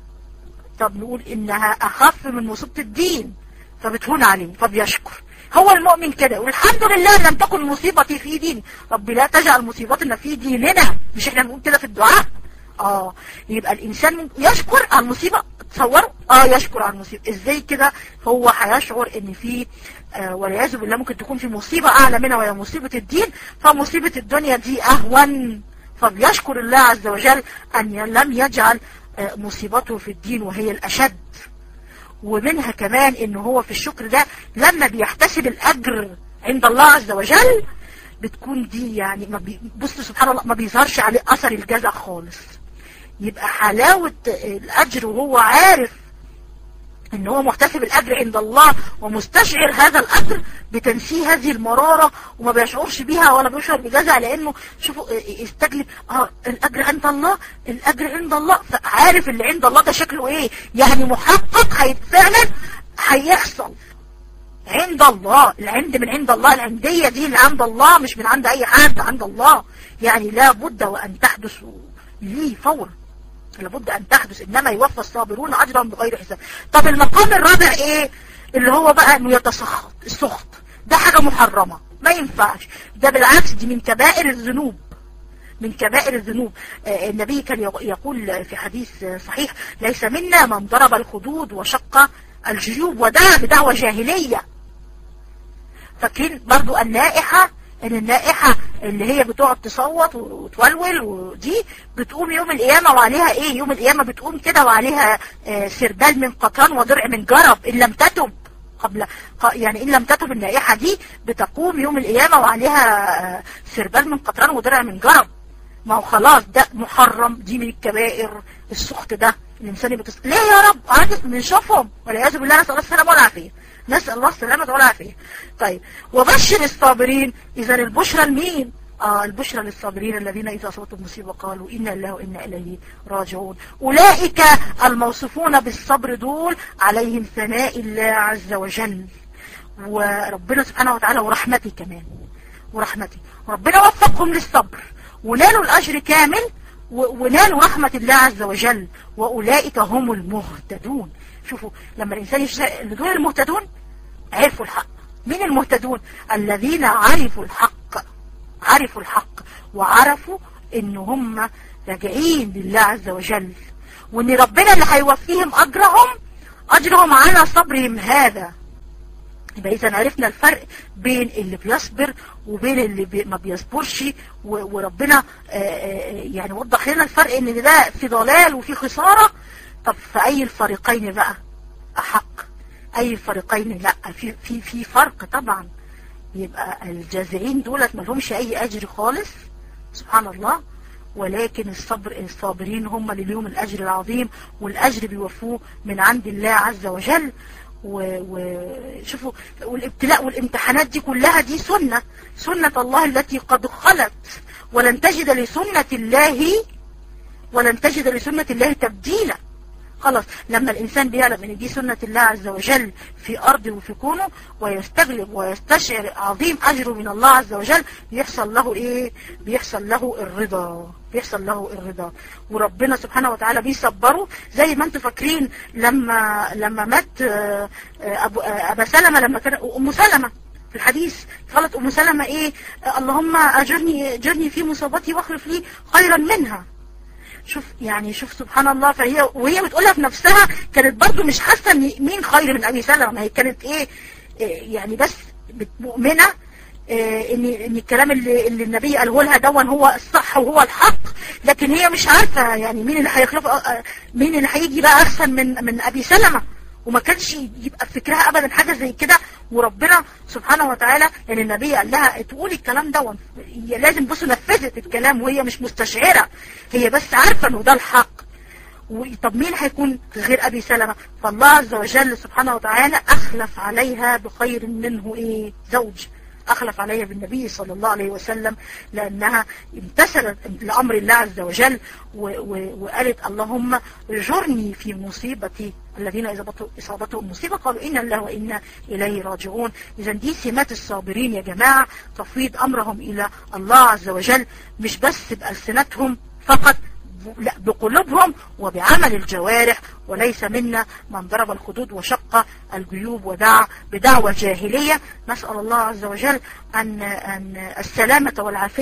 طب نقول انها اخف من مصيبة الدين فبتهون عليه فبيشكر هو المؤمن كده والحمد لله لم تكن مصيبتي في ديني رب لا تجعل مصيبتنا في ديننا مش احنا بنقول كده في الدعاء اه يبقى الانسان يشكر على المصيبة تصوروا اه يشكر على المصيبة ازاي كده هو هيشعر ان في آه والعياذ بالله ممكن تكون في مصيبة اعلى منها وهي مصيبة الدين فمصيبة الدنيا دي اهون فبيشكر الله عز وجل ان لم يجعل آه مصيبته في الدين وهي الاشد ومنها كمان ان هو في الشكر ده لما بيحتسب الاجر عند الله عز وجل بتكون دي يعني ما بي بص سبحان الله ما بيظهرش عليه اثر الجزع خالص يبقى حلاوة الاجر وهو عارف ان هو محتسب الاجر عند الله ومستشعر هذا الاجر بتنسيه هذه المرارة وما بيشعرش بيها ولا بيشعر بجزع لانه شوفوا يستجلب اه الاجر عند الله الاجر عند الله فعارف اللي عند الله ده شكله ايه يعني محقق هي فعلا هيحصل عند الله العند من عند الله العندية دي اللي عند الله مش من عند اي حد عند الله يعني لا بد وان تحدث ليه فورا لابد ان تحدث انما يوفى الصابرون اجرهم بغير حساب طب المقام الرابع ايه اللي هو بقى انه يتسخط السخط ده حاجة محرمة ما ينفعش ده بالعكس دي من كبائر الذنوب من كبائر الذنوب آه النبي كان يقول في حديث صحيح ليس منا من ضرب الخدود وشق الجيوب ودعا بدعوة جاهلية فاكرين برضو النائحة ان النائحة اللي هي بتقعد تصوت وتولول ودي بتقوم يوم القيامة وعليها ايه يوم القيامة بتقوم كده وعليها آه سربال من قطران وضرع من جرب ان لم تتب قبل يعني ان لم تتب النائحة دي بتقوم يوم القيامة وعليها آه سربال من قطران وضرع من جرب ما هو خلاص ده محرم دي من الكبائر السخط ده الانسان بتص... ليه يا رب عادة بنشوفهم والعياذ بالله نسأل الله السلامة والعافية نسأل الله السلامة والعافية طيب وبشر الصابرين إذا البشرى لمين آه البشرى للصابرين الذين إذا أصابتهم مصيبة قالوا إنا الله وإنا إليه راجعون أولئك الموصوفون بالصبر دول عليهم ثناء الله عز وجل وربنا سبحانه وتعالى ورحمته كمان ورحمته ربنا وفقهم للصبر ونالوا الأجر كامل ونالوا رحمة الله عز وجل وأولئك هم المهتدون شوفوا لما الإنسان يشتغل اللي دول المهتدون عرفوا الحق مين المهتدون الذين عرفوا الحق عرفوا الحق وعرفوا ان هم راجعين لله عز وجل وان ربنا اللي هيوفيهم اجرهم اجرهم على صبرهم هذا يبقى اذا عرفنا الفرق بين اللي بيصبر وبين اللي بي ما بيصبرش وربنا يعني وضح لنا الفرق ان ده في ضلال وفي خسارة طب في اي الفريقين بقى احق اي الفريقين لا في في في فرق طبعا يبقى الجازعين دولت ما لهمش اي اجر خالص سبحان الله ولكن الصبر الصابرين هم اللي ليهم الاجر العظيم والاجر بيوفوه من عند الله عز وجل وشوفوا والابتلاء والامتحانات دي كلها دي سنة سنة الله التي قد خلت ولن تجد لسنة الله ولن تجد لسنة الله تبديلا خلاص لما الإنسان بيعلم ان دي سنة الله عز وجل في أرضه وفي كونه ويستغلب ويستشعر عظيم أجره من الله عز وجل بيحصل له إيه بيحصل له الرضا بيحصل له الرضا وربنا سبحانه وتعالى بيصبره زي ما انتم فاكرين لما لما مات أبو أبا سلمة لما كان أم سلمة في الحديث قالت أم سلمة إيه اللهم أجرني أجرني في مصابتي واخلف لي خيرا منها شوف يعني شوف سبحان الله فهي وهي بتقولها في نفسها كانت برضو مش حاسه ان مين خير من ابي سلمة هي كانت ايه, إيه يعني بس مؤمنه إيه ان ان الكلام اللي, اللي النبي قاله لها دون هو الصح وهو الحق لكن هي مش عارفه يعني مين اللي هيخلف مين اللي هيجي بقى احسن من من ابي سلمة وما كانش يبقى في فكرها ابدا حاجه زي كده وربنا سبحانه وتعالى يعني النبي قال لها تقولي الكلام ده هي لازم بصوا نفذت الكلام وهي مش مستشعره هي بس عارفه انه ده الحق طب مين هيكون غير ابي سلمة فالله عز وجل سبحانه وتعالى اخلف عليها بخير منه ايه زوج أخلف عليها بالنبي صلى الله عليه وسلم لأنها امتثلت لأمر الله عز وجل وقالت اللهم اجرني في مصيبتي الذين إذا إصابتهم مصيبة قالوا إنا الله وإنا إليه راجعون إذا دي سمات الصابرين يا جماعة تفويض أمرهم إلى الله عز وجل مش بس بألسنتهم فقط لا بقلوبهم وبعمل الجوارح وليس منا من ضرب الخدود وشق الجيوب ودعا بدعوة جاهلية نسأل الله عز وجل أن, أن السلامة والعافية